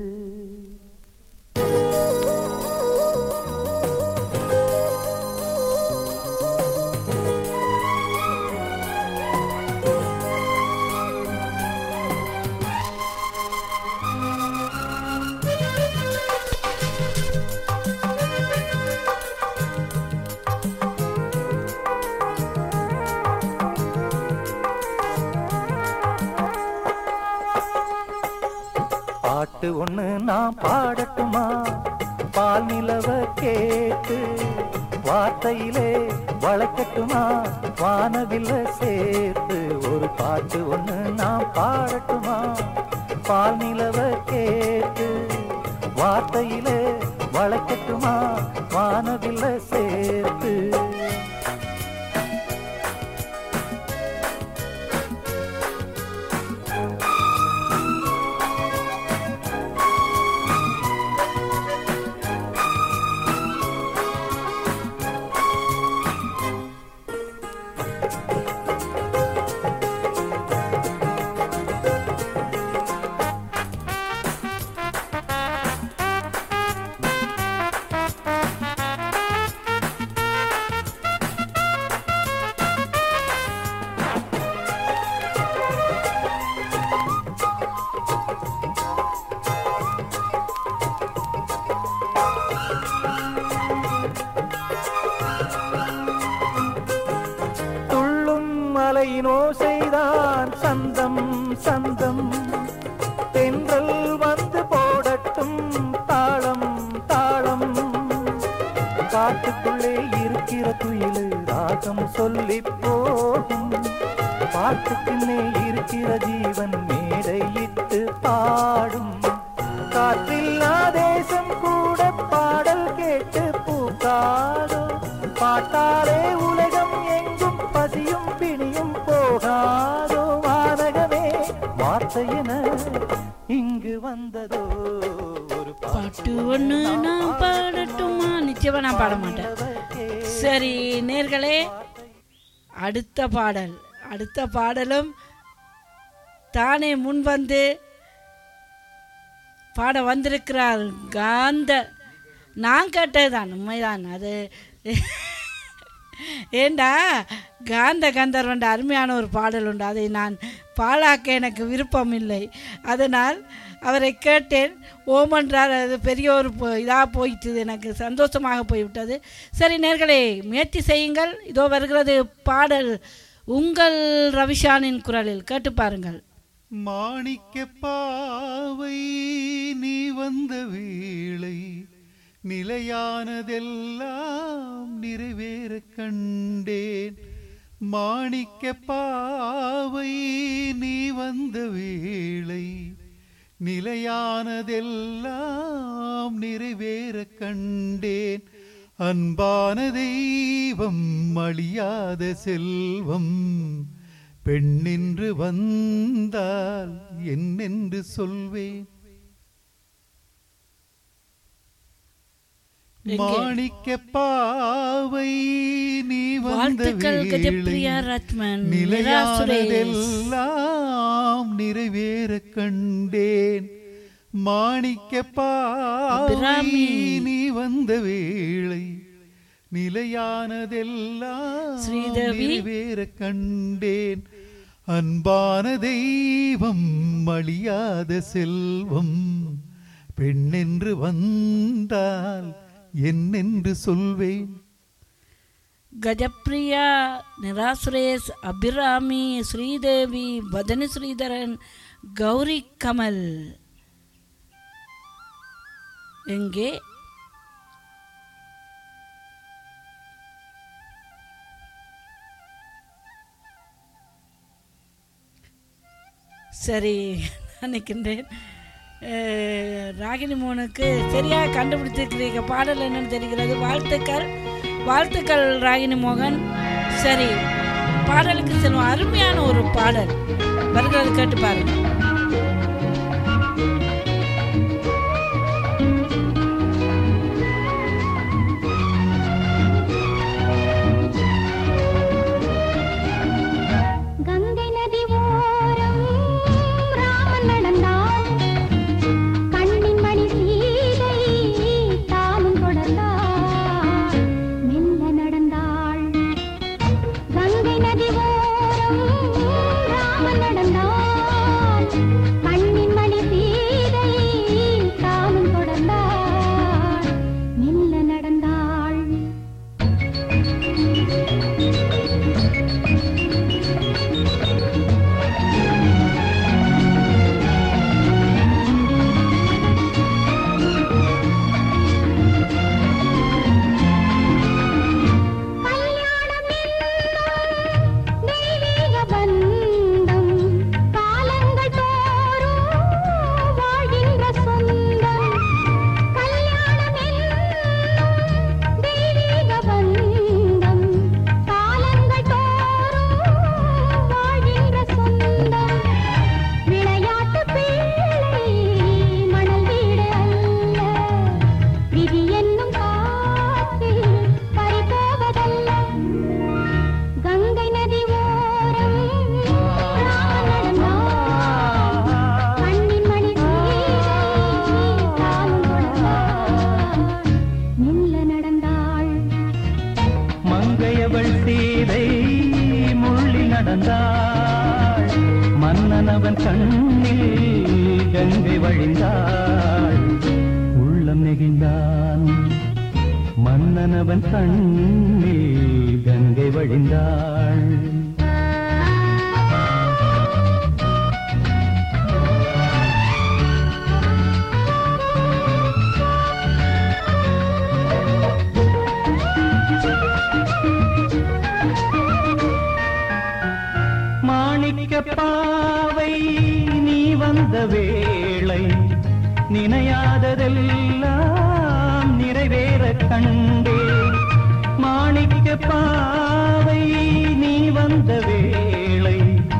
பாட்டு ஒண்ணு நான் பாடட்டுமா பால் நிலவ கேட்டு வார்த்தையிலே வளர்க்கட்டுமா வானவில்ல சேர்த்து ஒரு பாட்டு ஒண்ணு நான் பாடட்டுமா பால் நிலவ கேட்டு வார்த்தையிலே வளர்க்கட்டுமா வானவில்ல சேர்த்து துள்ளும் மலையின் ஓசைதான் சந்தம் சந்தம் தென்றல் வந்து போடட்டும் தாளம் தாளம் காட்டுக்குள்ளே இருக்கிற குயிலு ராகம் சொல்லி போகும் பாட்டுக்குன்னே இருக்கிற ஜீவன் மேடையிட்டு பாடும் காற்றில்லா தேசம் கூட பாடல் கேட்டு பூக்காதோ பாட்டாலே உலகம் எங்கும் பசியும் பிணியும் போகாதோ வானகமே வார்த்தையென இங்கு வந்ததோ ஒரு பாட்டு ஒன்று நான் பாடட்டுமா நிச்சயமா நான் பாட மாட்டேன் சரி நேர்களே அடுத்த பாடல் அடுத்த பாடலும் தானே முன் வந்து பாட வந்திருக்கிறார் காந்த நான் கேட்டதுதான் உண்மைதான் அது ஏண்டா காந்த கந்தர்வன் அருமையான ஒரு பாடல் உண்டு அதை நான் பாழாக்க எனக்கு விருப்பம் இல்லை அதனால் அவரை கேட்டேன் ஓமன்றார் அது பெரிய ஒரு இதாக போயிட்டுது எனக்கு சந்தோஷமாக போய்விட்டது சரி நேர்களே முயற்சி செய்யுங்கள் இதோ வருகிறது பாடல் உங்கள் ரவிஷானின் குரலில் கேட்டு பாருங்கள் மாணிக்க பாவை நீ வந்த வேளை நிலையானதெல்லாம் நிறைவேற கண்டேன் மாணிக்க பாவை நீ வந்த வேளை நிலையானதெல்லாம் நிறைவேற கண்டேன் அன்பான தெய்வம் அழியாத செல்வம் பெண்ணென்று வந்தால் என்னென்று சொல்வேன் எங்கே? மாணிக்க பாவை நீ வந்த வாழ்த்துக்கள் வேளை கஜப்பிரியா ரத்மன் நிரா சுரேஷ் நிலையானதெல்லாம் நிறைவேற கண்டேன் மாணிக்க பாவை அபிராமி. நீ வந்த வேளை நிலையானதெல்லாம் ஸ்ரீதேவி. நிறைவேற கண்டேன் அன்பான தெய்வம் அழியாத செல்வம் பெண்ணென்று வந்தால் என்னென்று சொல்வேன் கஜப்பிரியா நிரா சுரேஷ் அபிராமி ஸ்ரீதேவி பதனி ஸ்ரீதரன் கௌரி கமல் எங்கே சரி நினைக்கின்றேன் அஹ், ராகினி மோனுக்கு சரியாக கண்டுபிடிச்சிருக்கிறீங்க பாடல் என்னன்னு தெரிகிறது வாழ்த்துக்கள் வாழ்த்துக்கள் ராகினி மோகன் சரி பாடலுக்கு செல்வோம் அருமையான ஒரு பாடல் வருகிறது கேட்டு பாருங்க கங்கை நதி ஓரம் ராமன் நடந்தான் கண்ணின் மணி சீதை தானும் தொடர்ந்தாள் மெல்ல நடந்தாள் கங்கை நதி ஓரம் ராமன் நடந்தான் கண்ணின் மணி சீதை தானும் தொடர்ந்தாள் மெல்ல நடந்தாள் கல்யாணம் என்னும் தெய்வீக பந்தம் காலங்கள் தோறும் வாழ்கின்ற சொந்தம் கல்யாணம் என்னும் தெய்வீக பந்தம் காலங்கள் தோறும் வாழ்கின்ற சொந்தம் விளையாட்டு பிள்ளை மணல் வீடு அல்ல விதி என்னும் காற்றில் பறிபோவதல்ல கங்கை நதி ஓரம் ராமன் நடந்தான். கண்ணின் மணி சீதை தானும் தொடர்ந்தாள். மெல்ல நடந்தாள் மங்கையவள் சீதை முள்ளி நடந்தாள் மன்னனவன் கண்ணில் கங்கை வழிந்தாள் உள்ளம் நெகிழ்ந்தான் மன்னனவன் கண்ணில் கங்கை வழிந்தாள் கங்கை மாணிக்க பாவை நீ வந்த வேளை நினையாததெல்லாம் நிறைவேற கண்டே மாணிக்க பாவை நீ வந்த வேளை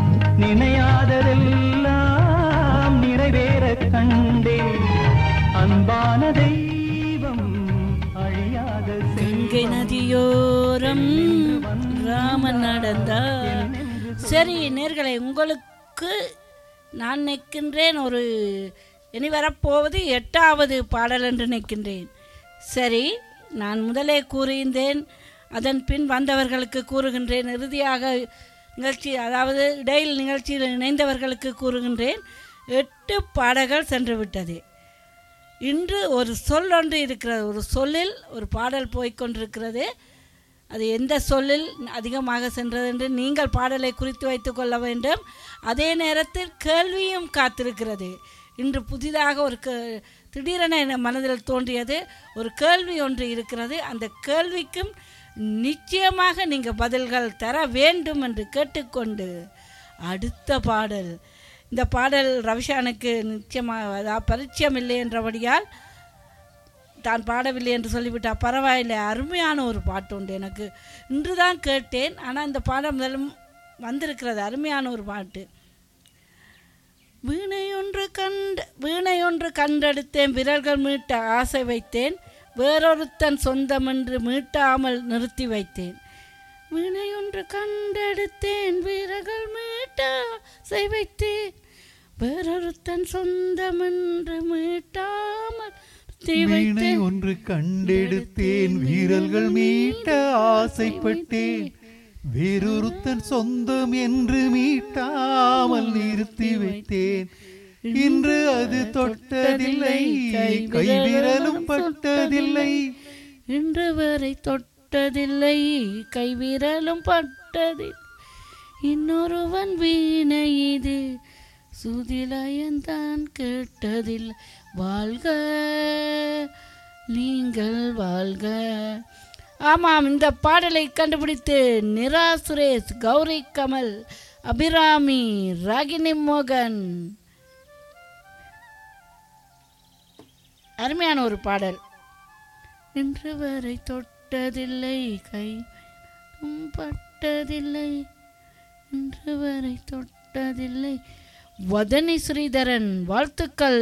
நினையாததெல்லாம் நிறைவேற கண்டே அன்பான தெய்வம் அழியாத கங்கை நதியோரம் ராமன் நடந்தார் சரி நேர்களை உங்களுக்கு நான் நிற்கின்றேன் ஒரு இனி வரப்போவது எட்டாவது பாடல் என்று நிற்கின்றேன் சரி நான் முதலே கூறியிருந்தேன் அதன் பின் வந்தவர்களுக்கு கூறுகின்றேன் இறுதியாக நிகழ்ச்சி அதாவது இடையில் நிகழ்ச்சியில் இணைந்தவர்களுக்கு கூறுகின்றேன் எட்டு பாடல்கள் சென்று விட்டது இன்று ஒரு சொல் ஒன்று இருக்கிறது ஒரு சொல்லில் ஒரு பாடல் போய்க்கொண்டிருக்கிறது அது எந்த சொல்லில் அதிகமாக சென்றது என்று நீங்கள் பாடலை குறித்து வைத்துக் கொள்ள வேண்டும் அதே நேரத்தில் கேள்வியும் காத்திருக்கிறது இன்று புதிதாக ஒரு கே திடீரென என் மனதில் தோன்றியது ஒரு கேள்வி ஒன்று இருக்கிறது அந்த கேள்விக்கும் நிச்சயமாக நீங்கள் பதில்கள் தர வேண்டும் என்று கேட்டுக்கொண்டு அடுத்த பாடல் இந்த பாடல் ரவிஷானுக்கு நிச்சயமாக அதாவது பரிச்சயம் இல்லை என்றபடியால் தான் பாடவில்லை என்று சொல்லிவிட்டால் பரவாயில்லை அருமையான ஒரு பாட்டு உண்டு எனக்கு இன்று தான் கேட்டேன் ஆனால் இந்த பாடம் முதலும் வந்திருக்கிறது அருமையான ஒரு பாட்டு வீணை ஒன்று கண்டு வீணை ஒன்று கண்டெடுத்தேன் விரல்கள் மீட்ட ஆசை வைத்தேன் வேறொருத்தன் சொந்தமென்று மீட்டாமல் நிறுத்தி வைத்தேன் வீணை ஒன்று கண்டெடுத்தேன் விரல்கள் மீட்ட ஆசை வைத்தேன் வேறொருத்தன் சொந்தமென்று மீட்டாமல் நிறுத்தி வீணை வைத்தேன் ஒன்று கண்டெடுத்தேன் வீரல்கள் மீட்ட ஆசைப்பட்டேன் வேறொருத்தன் சொந்தம் என்று மீட்டாமல் நிறுத்தி வைத்தேன் இன்று அது தொட்டதில்லை கைவிரலும் பட்டதில்லை இன்று வரை தொட்டதில்லை கைவிரலும் பட்டதில்லை இன்னொருவன் வீணை இது சுதிலயன்தான் கேட்டதில்லை வாழ்க நீங்கள் வாழ்க ஆமாம் இந்த பாடலை கண்டுபிடித்து நிரா சுரேஷ் கௌரி கமல் அபிராமி ராகினி மோகன் அருமையான ஒரு பாடல் இன்று வரை தொட்டதில்லை கை பட்டதில்லை இன்று வரை தொட்டதில்லை வதனி ஸ்ரீதரன் வாழ்த்துக்கள்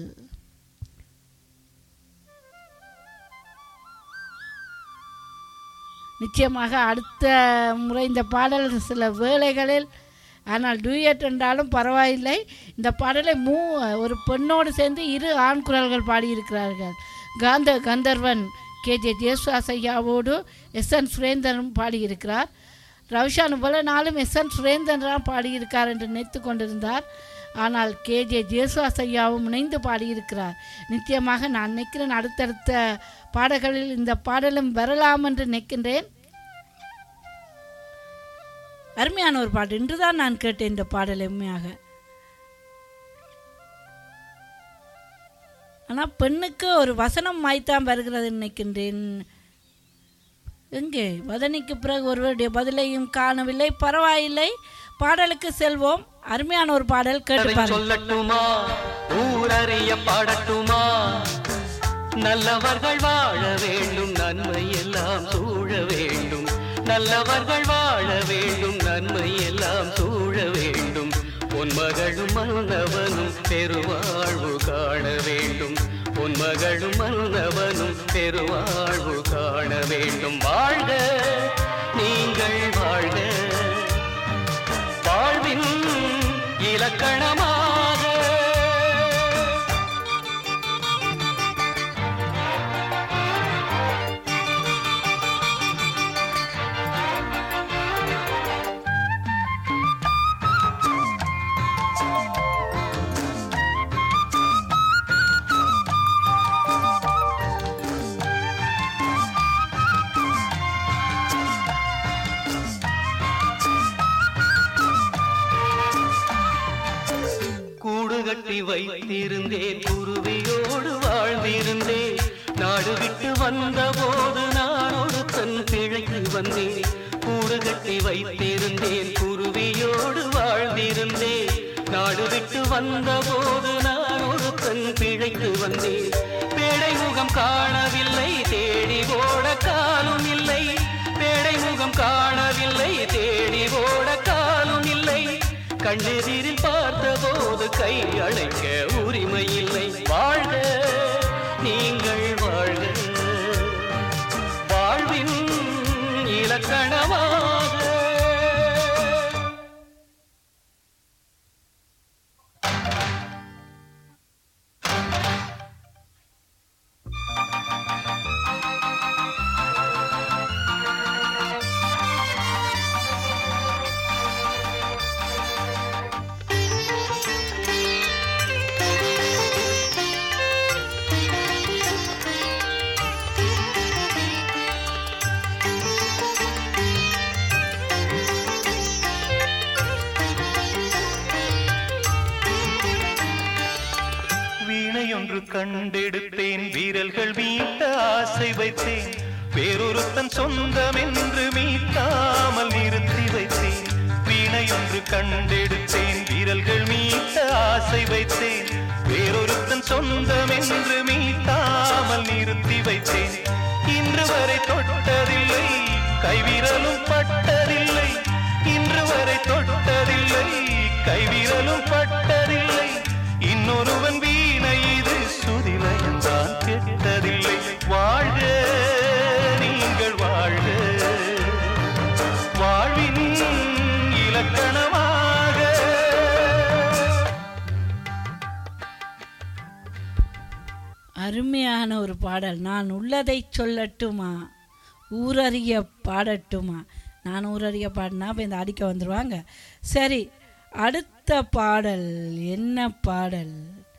நிச்சயமாக அடுத்த முறை இந்த பாடல் சில வேளைகளில் ஆனால் டூயட் என்றாலும் பரவாயில்லை இந்த பாடலை மூ ஒரு பெண்ணோடு சேர்ந்து இரு ஆண் குரல்கள் பாடியிருக்கிறார்கள் காந்த கந்தர்வன் கேஜே ஜேசுவாஸ் ஐயாவோடு எஸ் என் சுரேந்தரும் பாடியிருக்கிறார் ரவிஷான் இவ்வளவு நாளும் எஸ் என் சுரேந்தன் தான் பாடியிருக்கார் என்று நினைத்து கொண்டிருந்தார் ஆனால் கேஜே ஜேசுவாஸ் ஐயாவும் இணைந்து பாடியிருக்கிறார் நிச்சயமாக நான் நினைக்கிறேன் அடுத்தடுத்த பாடல்களில் இந்த பாடலும் வரலாம் என்று நினைக்கின்றேன் அருமையான ஒரு பாட்டு இன்றுதான் நான் கேட்டேன் இந்த பாடல் உண்மையாக ஆனால் பெண்ணுக்கு ஒரு வசனம் மாய்த்தான் வருகிறது நினைக்கின்றேன் எங்கே வதனிக்கு பிறகு ஒருவருடைய பதிலையும் காணவில்லை பரவாயில்லை பாடலுக்கு செல்வோம் அருமையான ஒரு பாடல் கேட்டு பாருங்க சொல்லட்டுமா ஊரறிய பாடட்டுமா நல்லவர்கள் வாழ வேண்டும் நன்மை எல்லாம் சூழ வேண்டும் நல்லவர்கள் வாழ வேண்டும் நன்மை எல்லாம் சூழ வேண்டும் பொன்மகளும் மன்னவனும் பெருவாழ்வு காண வேண்டும் பொன்மகளும் மன்னவனும் பெருவாழ்வு காண வேண்டும் வாழ்க நீங்கள் வாழ்க வாழ்வின் இலக்கணமாக கூடு கட்டி வைத்திருந்தேன் குருவியோடு வாழ்ந்திருந்தேன் நாடு விட்டு வந்த போது நான் ஒரு தன் பிழைக்கு வந்தேன் கூடு கட்டி வைத்திருந்தேன் குருவியோடு வாழ்ந்திருந்தேன் நாடு விட்டு வந்த போது நான் ஒரு பெண் பிழைத்து வந்தேன் பேடை முகம் காணவில்லை தேடி ஓட காலும் இல்லை பேடை முகம் காணவில்லை தேடி ஓட காலும் இல்லை கண்ணெதிரில் பார்த்தபோது கை அழைக்க உரிமை இல்லை வாழ்க நீங்கள் வாழ்க வாழ்வின் இலக்கணமாக வீணையொன்று கண்டெடுத்தேன் வீரல்கள் மீட்ட ஆசை வைத்தேன் வேறொருத்தன் சொந்தம் என்று மீட்டாமல் நிறுத்தி வைத்தேன் வீணையொன்று கண்டெடுத்தேன் வீரல்கள் மீட்ட ஆசை வைத்தேன் வேறொருத்தன் சொந்தம் என்று மீட்டாமல் நிறுத்தி வைத்தேன் இன்று வரை தொட்டதில்லை கைவிரலும் பட்டதில்லை இன்று வரை தொட்டதில்லை கைவிரலும் பட்டதில்லை இன்னொருவன் வீணை இது சுதிலயந்தான் கெட்டதில்லை வாழ்க நீங்கள் வாழ்க வாழ்வின் இலக்கணமாக அருமையான ஒரு பாடல் நான் உள்ளதை சொல்லட்டுமா ஊரறிய பாடட்டுமா நான் ஊரறிய பாடினா இப்போ இந்த அடிக்க வந்துடுவாங்க சரி அடுத்த பாடல் என்ன பாடல்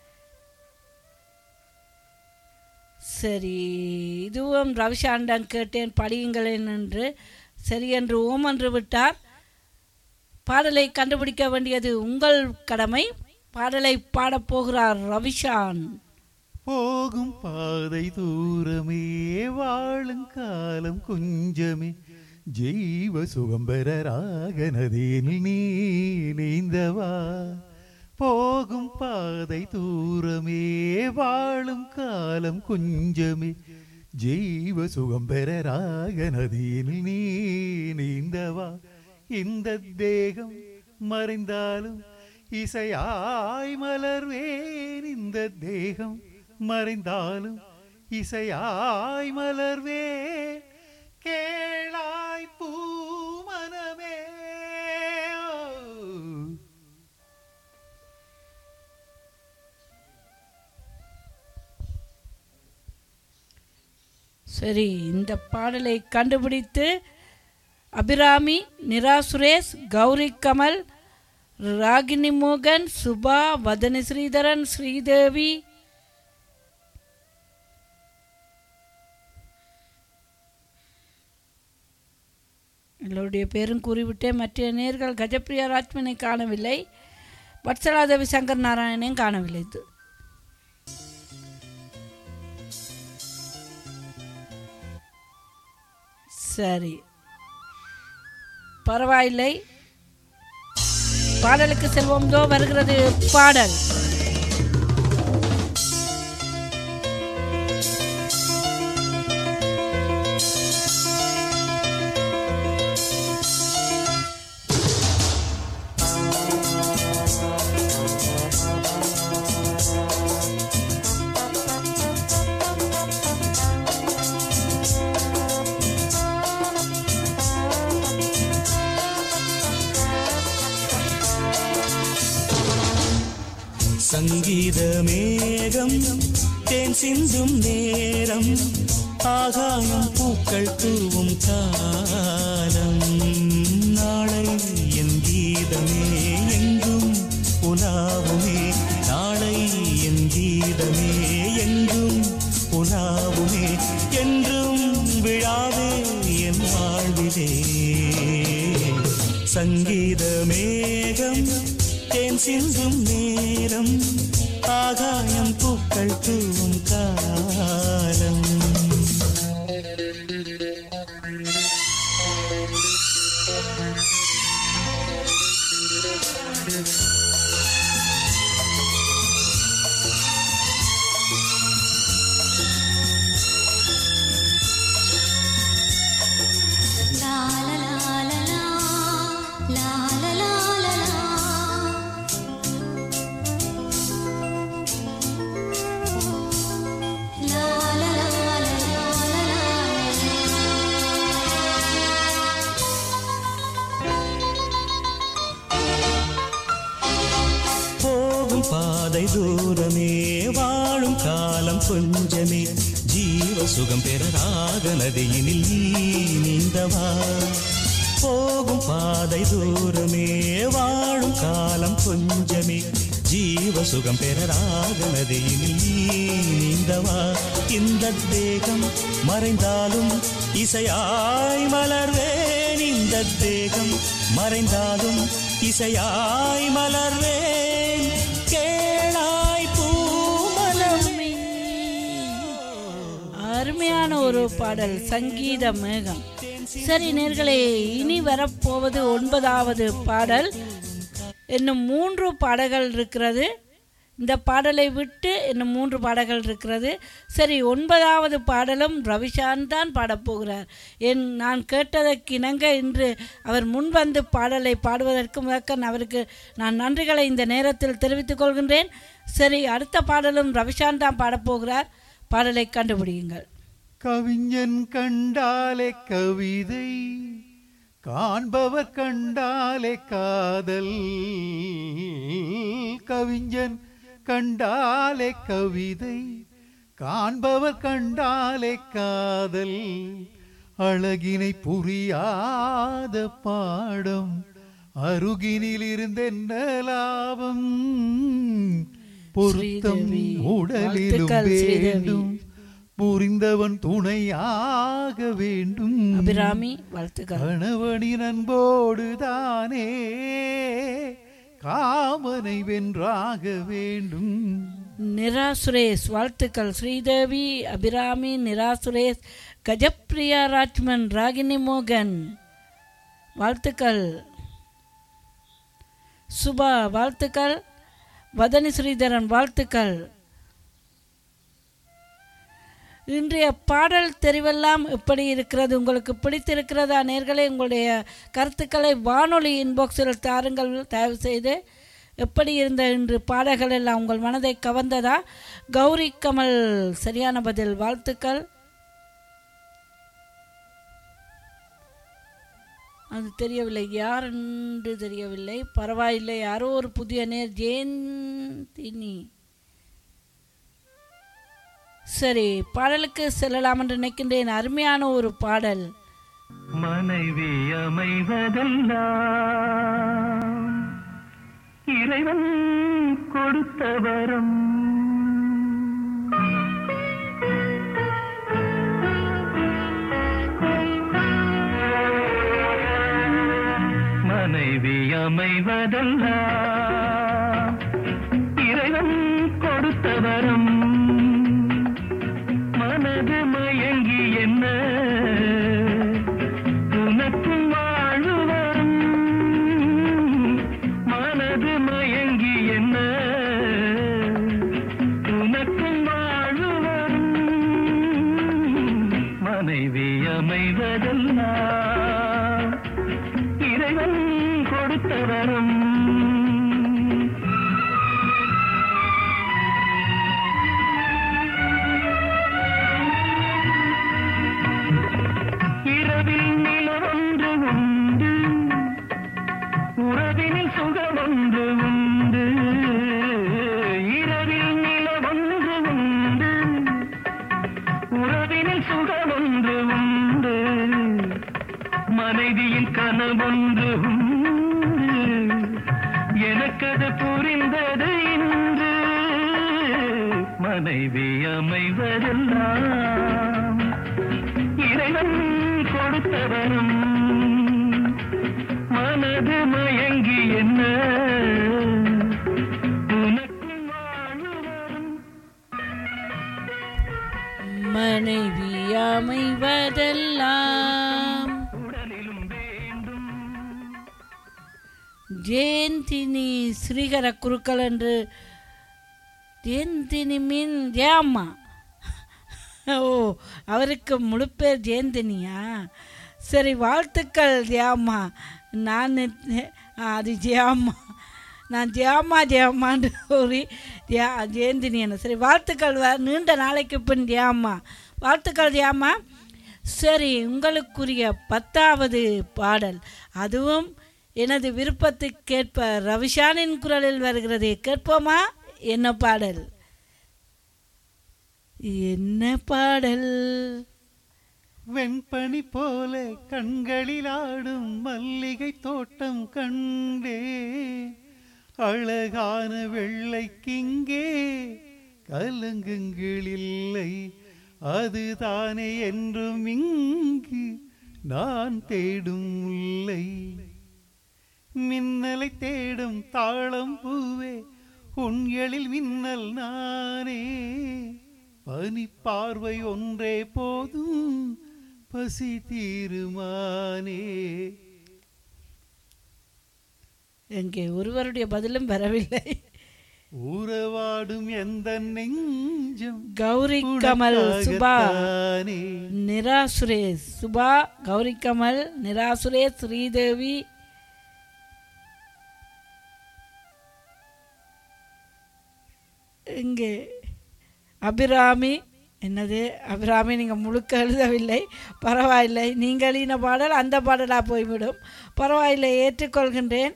சரி இதுவும் ரவிசாண்டன் கேட்டேன் படியுங்களேன் என்று சரி என்று ஓம் என்று விட்டார் பாடலை கண்டுபிடிக்க வேண்டியது உங்கள் கடமை பாடலை பாடப்போகிறார் ரவிஷான் போகும் பாதை தூரமே வாழும் காலம் கொஞ்சமே ஜீவ சுகம்பரராக நதியில் நீ நீந்தவா போகும் பாதை தூரமே வாழும் காலம் கொஞ்சமே ஜீவ சுகம்பரராக நதியில் நீ நீந்தவா இந்த தேகம் மறைந்தாலும் இசையாய் மலர்வேன் இந்த தேகம் மறைந்தாலும் இசையாய் மலர்வேன் கேளாய் பூமனமே சரி இந்த பாடலை கண்டுபிடித்து அபிராமி நிரா சுரேஷ் கௌரி கமல் ராகினி மோகன் சுபா வதனி ஸ்ரீதரன் ஸ்ரீதேவி எல்லோருடைய பேரும் கூறிவிட்டேன் மற்ற நேர்கள் கஜப்பிரியா ராஜ்மனை காணவில்லை வத்சலாதேவி சங்கர் நாராயணையும் காணவில்லை இது சரி பரவாயில்லை பாடலுக்கு செல்வோம் தோ வருகிறது பாடல் சங்கீத மேகம் தேன் சிந்தும் நேரம் ஆகாயம் பூக்கள் தூவும் காலம் நாளை என் கீதமே எங்கும் உலாவுமே நாளை என் கீதமே எங்கும் உலாவுமே என்றும் விழாவே என் வாழ்விலே சங்கீத மேகம் தேன் சிந்தும் நேரம் ஆகாயம் பூக்கள் தூவும் காலம் லா லா லா லா லா லா லா லா லா லா லா லா லா போகும் பாதை தூரமே வாழும் காலம் கொஞ்சமே ஜீவ சுகம் பெற ராக நதியினில் நீ நீந்தவா போகும் பாதை தூரமே வாழும் காலம் கொஞ்சமே ஜீவ சுகம் பெற ராக நதியினில் நீ நீந்தவா இந்த தேகம் மறைந்தாலும் இசையாய் மலர்வேன் இந்த தேகம் மறைந்தாலும் இசையாய் மலர்வேன் கேளாய் பூமலமே அருமையான ஒரு பாடல் சங்கீத மேகம் சரி நேர்களே இனி வரப்போவது ஒன்பதாவது பாடல் இன்னும் மூன்று பாடல்கள் இருக்கிறது இந்த பாடலை விட்டு இன்னும் மூன்று பாடல்கள் இருக்கிறது சரி ஒன்பதாவது பாடலும் ரவிஷான் தான் பாடப்போகிறார் என் நான் கேட்டதற்கு இணங்க இன்று அவர் முன்வந்து பாடலை பாடுவதற்கு முதற்கன் அவருக்கு நான் நன்றிகளை இந்த நேரத்தில் தெரிவித்துக் கொள்கின்றேன் சரி அடுத்த பாடலும் ரவிஷான் தான் பாடப்போகிறார் பாடலை கண்டுபிடியுங்கள் கவிஞன் கண்டாலே கவிதை காண்பவர் கண்டாலே காதல் கவிஞன் கண்டாலே கவிதை காண்பவர் கண்டாலே காதல் அழகினை புரியாத பாடம் அருகினில் இருந்தென்ன லாபம் பொருத்தம் ஸ்ரீதேவி. உடலிலும் வாழ்த்துக்கள், ஸ்ரீதேவி. வேண்டும் புரிந்தவன் துணையாக வேண்டும் அபிராமி வாழ்த்துக்கள் கணவனின் அன்போடுதானே காமனை வென்றாக வேண்டும் நிரா சுரேஷ் வாழ்த்துக்கள் ஸ்ரீதேவி அபிராமி நிரா சுரேஷ் கஜப்ரியா ராஜ்மன் ராகினி மோகன் வாழ்த்துக்கள் சுபா வாழ்த்துக்கள் வதனி ஸ்ரீதரன் வாழ்த்துக்கள் இன்றைய பாடல் தெரிவெல்லாம் எப்படி இருக்கிறது உங்களுக்கு பிடித்திருக்கிறதா நேர்களே உங்களுடைய கருத்துக்களை வானொலி இன்பாக்ஸில் தாருங்கள் தயவு செய்து எப்படி இருந்த இன்று பாடல்கள் எல்லாம் உங்கள் மனதை கவர்ந்ததா கௌரி கமல் சரியான பதில் வாழ்த்துக்கள் அது தெரியவில்லை யார் என்று தெரியவில்லை பரவாயில்லை யாரோ ஒரு புதிய நேர் ஜெயந்தினி சரி பாடலுக்கு செல்லலாம் என்று நினைக்கின்றேன் அருமையான ஒரு பாடல் மனைவி அமைவதெல்லாம் இறைவன் கொடுத்த வரம் மனைவி அமைவதெல்லாம் இறைவன் கொடுத்த வரம் மனது மயங்கி என்ன உனக்கும் வாழ்வு வரும் மனது மயங்கி என்ன உனக்கும் வாழ்வு வரும் மனைவி அமைவதெல்லாம் இறைவன் கொடுத்த வரம் இரவில் நிலவொன்று உண்டு உறவினில் சுகமொன்று உண்டு இரவில் நிலவொன்று உண்டு உறவினில் சுகமொன்று உண்டு மனைவியின் கனவொன்று உண்டு எனக்கது புரிந்தது இன்று மனைவி அமைவதெல்லாம் இறைவன் கொடுத்தவனும் மனது மயங்கி என்ன உனக்கும் வாழ்வு வரும் மனைவி அமைவதெல்லாம் உடலிலும் வேண்டும் ஜெயந்தினி ஸ்ரீகர குருக்கள் என்று ஜெயந்தினி மீன் ஜெயம்மா ஓ அவருக்கு முழு பேர் ஜெயந்தினியா சரி வாழ்த்துக்கள் ஜெயம்மா நான் நினைத்தேன், ஆ, அது ஜெயம்மா நான் ஜெயம்மா ஜெயம்மான்னு கூறி ஜெயா ஜெயந்தினி என்ன சரி வாழ்த்துக்கள் வ- நீண்ட நாளைக்கு பின் ஜெயம்மா வாழ்த்துக்கள் ஜெயம்மா சரி உங்களுக்குரிய பத்தாவது பாடல் அதுவும் எனது விருப்பத்துக்கேற்ப ரவிஷானின் குரலில் வருகிறது கேட்போமா என்ன பாடல் என்ன பாடல் வெண்பனி போல கண்களில் ஆடும் மல்லிகை தோட்டம் கண்டே அழகான வெள்ளைக்கிங்கே கலங்குங்கள் இல்லை அதுதானே என்றும் இங்கு நான் தேடும் முல்லை மின்னலை தேடும் தாளம் பூவே உன் எழில் மின்னல் நானே பனி பார்வை ஒன்றே போதும் பசி தீருமானே எங்கே ஒருவருடைய பதிலும் வரவில்லை ஊரவாடும் எந்த நெஞ்சம் கௌரி கமல் சுபா உனக்காகத்தானே. நிரா சுரேஷ் சுபா கௌரி கமல் நிரா சுரேஷ் ஸ்ரீதேவி இங்கே அபிராமி என்னது அபிராமி நீங்கள் முழுக்க எழுதவில்லை பரவாயில்லை நீங்கள் இன பாடல் அந்த பாடலாக போய்விடும் பரவாயில்லை ஏற்றுக்கொள்கின்றேன்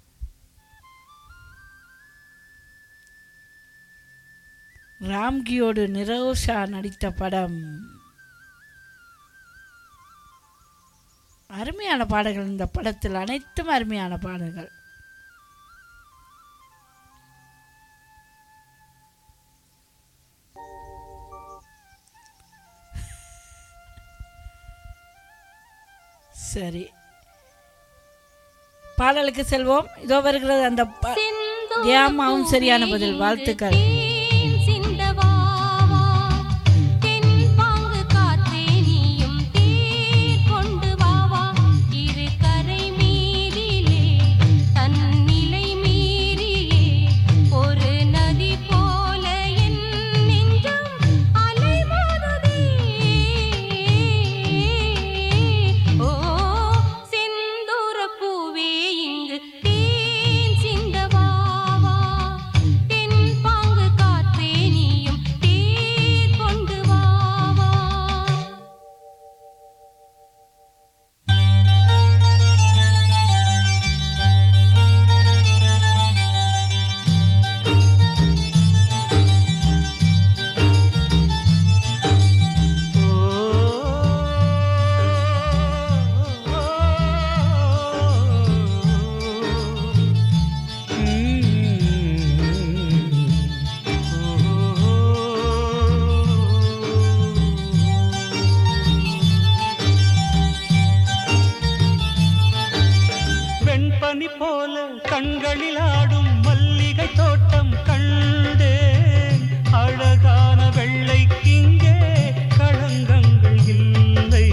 ராம்கியோடு நிரோஷா நடித்த படம் அருமையான பாடல்கள் இந்த படத்தில் அனைத்தும் அருமையான பாடல்கள் சரி பாடலுக்கு செல்வோம் இதோ வருகிறது அந்த ப- தியாமாவும் சரியான பதில் வாழ்த்துக்கள் தேன் சிந்தவாவா தென் பாங்கு காற்றே நீயும் தேர் கொண்டு வாவா இரு கரை மீறிலே தன்னிலை மீறியே ஒரு நதி போல என் நெஞ்சம் அலைமோதுதே ஓ செந்தூரப் பூவே இங்கு தேன் சிந்தவாவா தென் பாங்கு காற்றே நீயும் தேர் கொண்டு வாவா வெண்பனி போல கண்களில் ஆடும் மல்லிகை தோட்டம் கண்டேன் அழகான வெள்ளைக்கிங்கே களங்கங்கள் இல்லை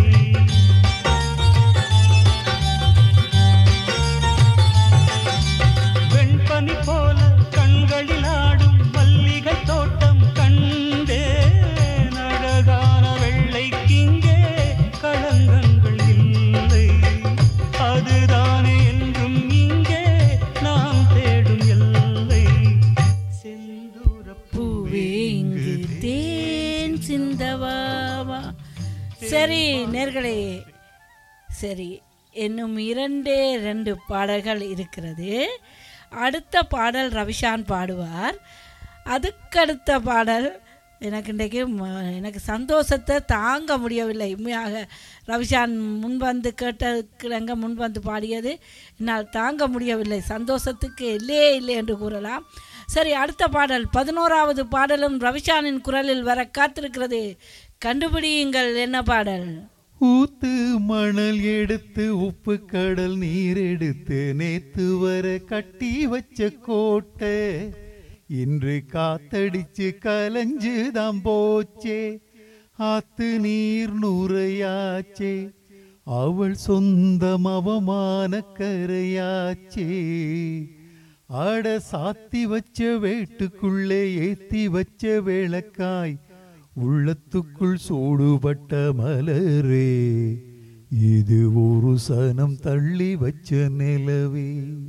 வெண்பனி போல கண்களில் ஆடும் மல்லிகை தோட்டம் கண்டேன் அழகான வெள்ளைக்கிங்கே களங்கங்கள் இல்லை அதுதானே என்றும் இங்கே நாம் தேடும் எல்லை செந்தூரப் பூவே இங்கு தேன் சிந்தவாவா சரி நேர்களே சரி இன்னும் இரண்டே ரெண்டு பாடல்கள் இருக்கிறது அடுத்த பாடல் ரவிஷான் பாடுவார் அதுக்கடுத்த பாடல் எனக்கு இன்றைக்கு ம- எனக்கு சந்தோஷத்தை தாங்க முடியவில்லை உண்மையாக ரவிஷான் முன்வந்து கேட்டதுக்கு முன்வந்து பாடியது என்னால் தாங்க முடியவில்லை சந்தோஷத்துக்கு இல்லையே இல்லை என்று கூறலாம் சரி அடுத்த பாடல் பதினோராவது பாடலும் ரவிஷானின் குரலில் வர காத்திருக்கிறது கண்டுபிடியுங்கள் என்ன பாடல் ஊத்து மணல் எடுத்து உப்பு கடல் நீர் எடுத்து நேத்து வர கட்டி வச்ச கோட்டை இன்று காத்தடிச்சு கலைஞ்சுதான் போச்சே ஆத்து நீர் நூறையாச்சே அவள் சொந்தம் அவமான கரையாச்சே அட சாத்தி வச்ச வேட்டுக்குள்ளே ஏத்தி வச்ச விளக்காய் உள்ளத்துக்குள் சூடுபட்ட மலரே இது ஒரு சனம் தள்ளி வச்ச நிலவே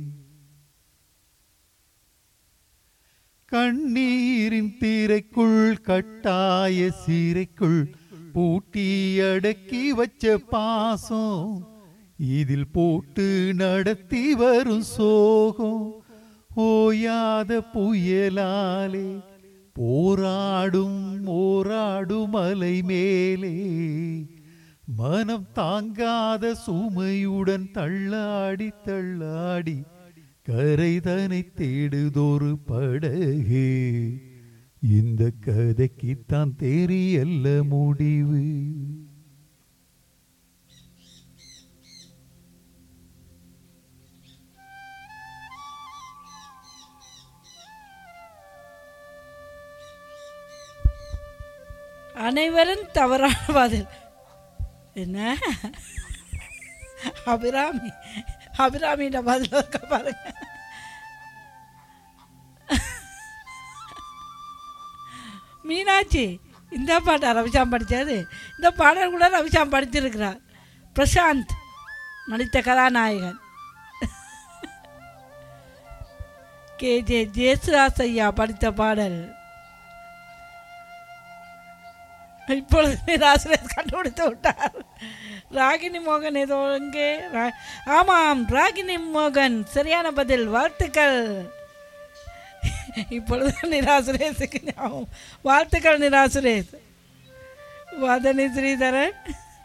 கண்ணீரின் தீரைக்குள் கட்டாய சீரைக்குள் பூட்டி அடக்கி வச்ச பாசம் இதில் போட்டு நடத்தி வரும் சோகம் ஓயாத புயலாலே போராடும் ஓராடும் மலை மேலே மனம் தாங்காத சுமையுடன் தள்ளாடி தள்ளாடி கரைதனை தேடுதொரு படகு இந்த கதைக்குத்தான் தெரியல்ல முடிவு அனைவரும் தவறான பதில் என்ன அபிராமி அபிராமியோட பதில் இருக்க பாருங்க மீனாட்சி இந்த பாட்டா ரவிசாம் படித்தது இந்த பாடல் கூட ரவிசாம் படித்திருக்கிறார் பிரசாந்த் நடித்த கதாநாயகன் கே ஜே ஜேசுதாஸ் ஐயா படித்த பாடல் இப்பொழுது நிராசரேஸ் கண்டுபிடித்து விட்டார் ராகினி மோகன் ஏதோ இங்கே ரா- ஆமாம் ராகினி மோகன் சரியான பதில் வாழ்த்துக்கள் இப்பொழுது நிராசுரேஸுக்கு ஞாபகம். வாழ்த்துக்கள் நிராசுரேஸ் வதனி ஸ்ரீதரன்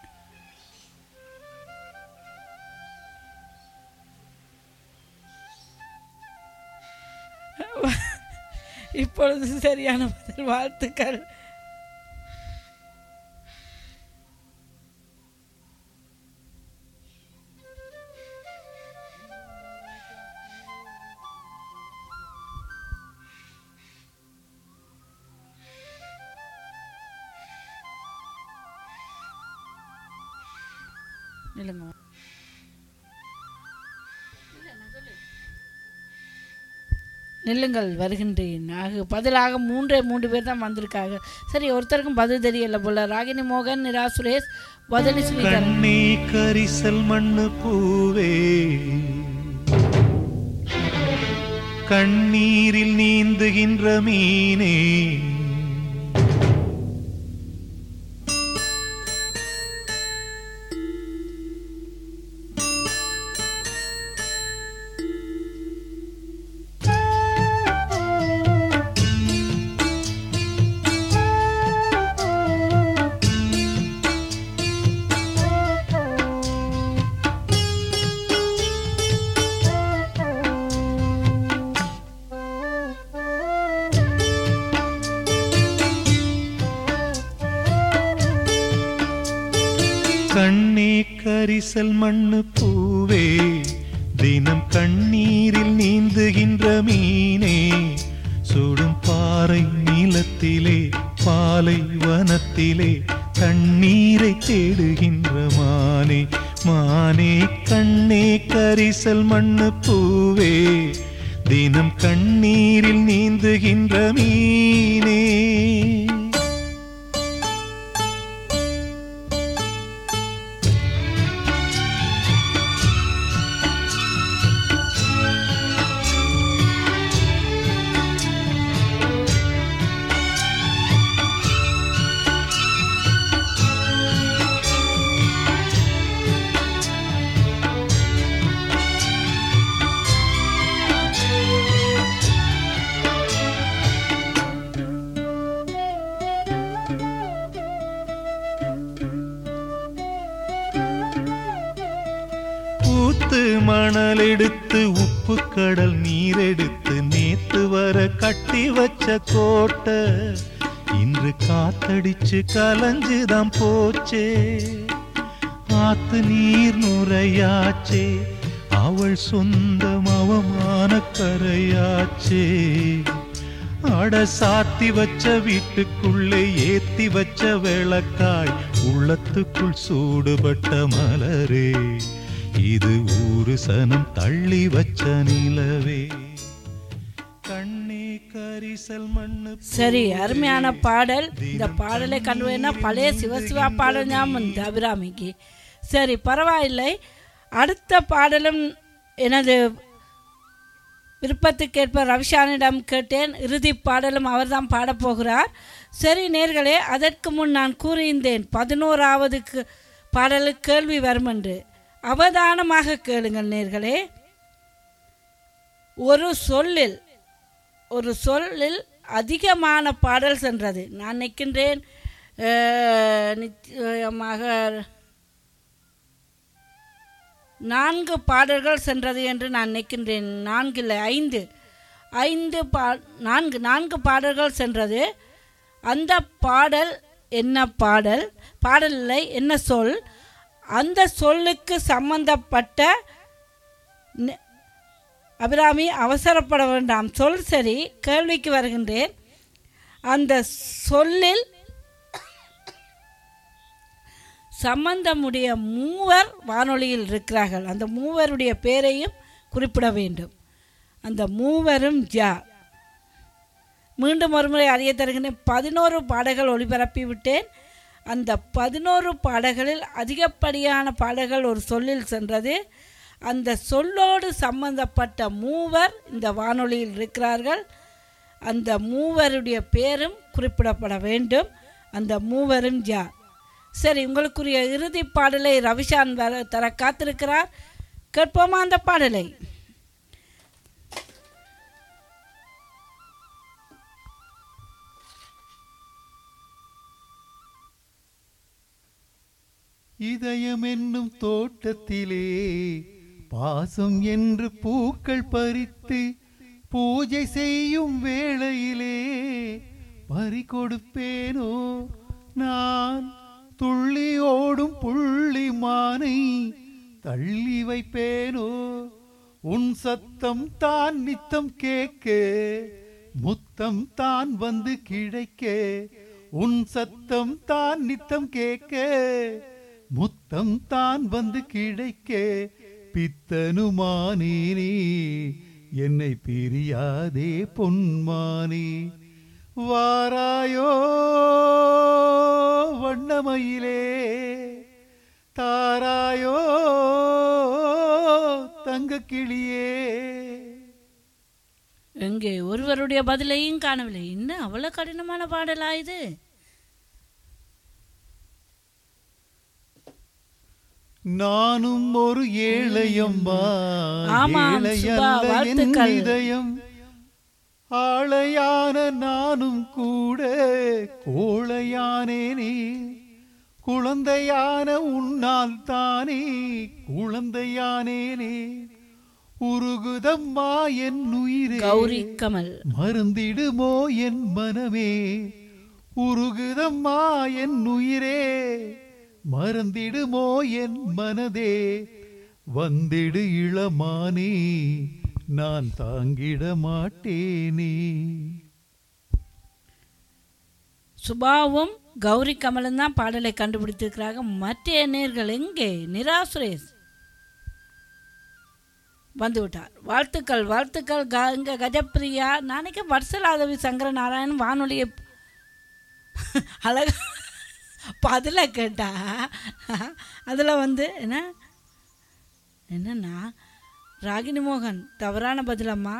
இப்பொழுது சரியான பதில் வாழ்த்துக்கள் நில்லுங்க நில்லுங்கள் வருகின்றேன் ஆக பதிலாக மூன்றே மூன்று பேர் தான் வந்திருக்காங்க சரி ஒருத்தருக்கும் பதில் தெரியல போல ராகினி மோகன் நிரா சுரேஷ் வதனி ஸ்ரீதரன் கண்ணே கரிசல் மண்ணு பூவே கண்ணீரில் நீந்துகின்ற மீனே கண்ணே கரிசல் மண்ணு பூவே தினம் கண்ணீரில் நீந்துகின்ற மீனே சுடும் பாறை நீளத்திலே பாலை வனத்திலே தண்ணீரை தேடுகின்ற மானே மானே கண்ணே கரிசல் மண்ணு பூவே தினம் கண்ணீரில் நீந்துகின்ற மீனே ஊத்து மணல் எடுத்து உப்பு கடல் நீர் எடுத்து நேத்து வர கட்டி வச்ச கோட்டை இன்று காத்தடிச்சு கலஞ்சுதான் போச்சே ஆத்து நீர் நுரையாச்சே அவள் சொந்தம் அவமான கரையாச்சே அட சாத்தி வச்ச வீட்டுக்குள்ளே ஏத்தி வச்ச விளக்காய் உள்ளத்துக்குள் சூடுபட்ட மலரே இது ஊரு சனம் தள்ளி வச்ச நிலவே கண்ணே கரிசல் மண்ணு சரி அருமையான பாடல் இந்த பாடலை கண்டுவேனா பழைய சிவசிவா பாடல் ஞாபகம் இந்த அபிராமிக்கு சரி பரவாயில்லை அடுத்த பாடலும் எனது விருப்பத்துக்கேற்ப ரவிஷானிடம் கேட்டேன் இறுதி பாடலும் அவர்தான் பாடப்போகிறார் சரி நேர்களே அதற்கு முன் நான் கூறியிருந்தேன் பதினோராவது கு- பாடலுக்கு கேள்வி வரும் என்று அவதானமாக கேளுங்கள் நேர்களே ஒரு சொல்லில் ஒரு சொல்லில் அதிகமான பாடல் சென்றது நான் நிற்கின்றேன் அஹ், நிச்சயமாக நான்கு பாடல்கள் சென்றது என்று நான் நினைக்கின்றேன் நான்கு இல்லை ஐந்து ஐந்து பா நான்கு நான்கு பாடல்கள் சென்றது அந்த பாடல் என்ன பாடல் பாடலில் என்ன சொல் அந்த சொல்லுக்கு சம்பந்தப்பட்ட நி- அபிராமி அவசரப்பட வேண்டாம் சொல் சரி கேள்விக்கு வருகின்றேன் அந்த சொல்லில் சம்பந்தமுடைய மூவர் வானொலியில் இருக்கிறார்கள் அந்த மூவருடைய பேரையும் குறிப்பிட வேண்டும் அந்த மூவரும் யார் மீண்டும் ஒருமுறை அறிய தருகின்றேன் பதினோரு பாடல்கள் ஒளிபரப்பி விட்டேன் அந்த பதினோரு பாடல்களில் அதிகப்படியான பாடல்கள் ஒரு சொல்லில் சென்றது அந்த சொல்லோடு சம்பந்தப்பட்ட மூவர் இந்த வானொலியில் இருக்கிறார்கள் அந்த மூவருடைய பேரும் குறிப்பிடப்பட வேண்டும் அந்த மூவரும் யார் சரி உங்களுக்குரிய இறுதி பாடலை ரவிஷான் வர தர காத்திருக்கிறார் கேட்போமா அந்த பாடலை இதயம் என்னும் தோட்டத்திலே பாசம் என்று பூக்கள் பறித்து பூஜை செய்யும் வேளையிலே பறி கொடுப்பேனோ நான் துள்ளி ஓடும் புள்ளி மானை தள்ளி வைப்பேனோ உன் சத்தம் தான் நித்தம் கேட்க முத்தம் தான் வந்து கிடைக்க உன் சத்தம் தான் நித்தம் கேட்க முத்தம் தான் வந்து கிடைக்க பித்தனுமானேனே என்னை பிரியாதே பொன்மானே வாராயோ வண்ணமயிலே தாராயோ தங்க கிளியே எங்கே ஒருவருடைய பதிலையும் காணவில்லை என்ன அவ்வளோ கடினமான பாடலா இது நானும் ஒரு ஏழையம்மா ஆமாம், ஏழையல்ல சுபா, என் வாழ்த்துக்கள். இதயம் ஆளையான நானும் கூட கோழையானேனே குழந்தையான உன்னால் தானே குழந்தையானேனே உருகுதம்மா என் உயிரே கௌரி கமல் மருந்திடுமோ என் மனமே உருகுதம்மா என் உயிரே மறந்திடுமோ என் மனதே வந்திடு இளமானே நான் தாங்கிட மாட்டேனே சுபாவும் கௌரி கமலும் தான் பாடலை கண்டுபிடித்திருக்கிறாங்க மற்ற நேர்கள் எங்கே நிரா சுரேஷ் வந்து விட்டார் வாழ்த்துக்கள் வாழ்த்துக்கள் க இங்கே கஜப்பிரியா நாளைக்கு வட்சலாதவி சங்கர நாராயணன் வானொலியை அழகா பதில கேட்டா அதில் வந்து என்ன என்னன்னா ராகினி மோகன் தவறான பதிலம்மா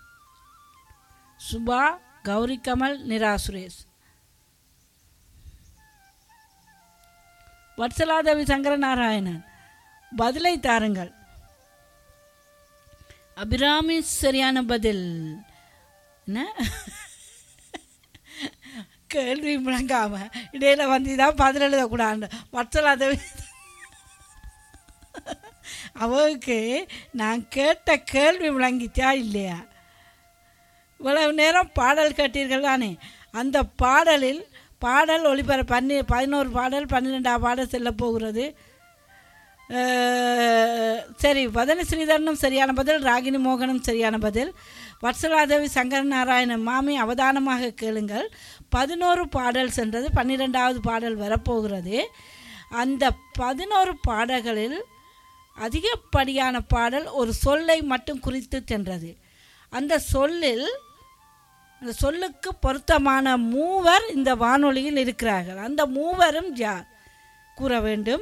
சுபா கௌரி கமல் நிரா சுரேஷ் வட்சலாதவி சங்கரநாராயணன் பதிலை தாருங்கள் அபிராமி சரியான பதில் என்ன கேள்வி முழங்காம இடையில வந்து தான் பதில் எழுதக்கூடாது வட்சலாதவி அவருக்கு நான் கேட்ட கேள்வி விளங்கிச்சா இல்லையா இவ்வளவு நேரம் பாடல் கேட்டீர்கள் தானே அந்த பாடலில் பாடல் ஒளிபர பன்னி பதினோரு பாடல் பன்னிரெண்டாம் பாடல் செல்ல போகிறது அஹ், சரி வதன ஸ்ரீதரனும் சரியான பதில் ராகினி மோகனும் சரியான பதில் வத்சலாதேவி சங்கர நாராயணன் மாமி அவதானமாக கேளுங்கள் பதினோரு பாடல் சென்றது பன்னிரெண்டாவது பாடல் வரப்போகிறது அந்த பதினோரு பாடல்களில் அதிகப்படியான பாடல் ஒரு சொல்லை மட்டும் குறித்து சென்றது அந்த சொல்லில் அந்த சொல்லுக்கு பொருத்தமான மூவர் இந்த வானொலியில் இருக்கிறார்கள் அந்த மூவரும் யார் கூற வேண்டும்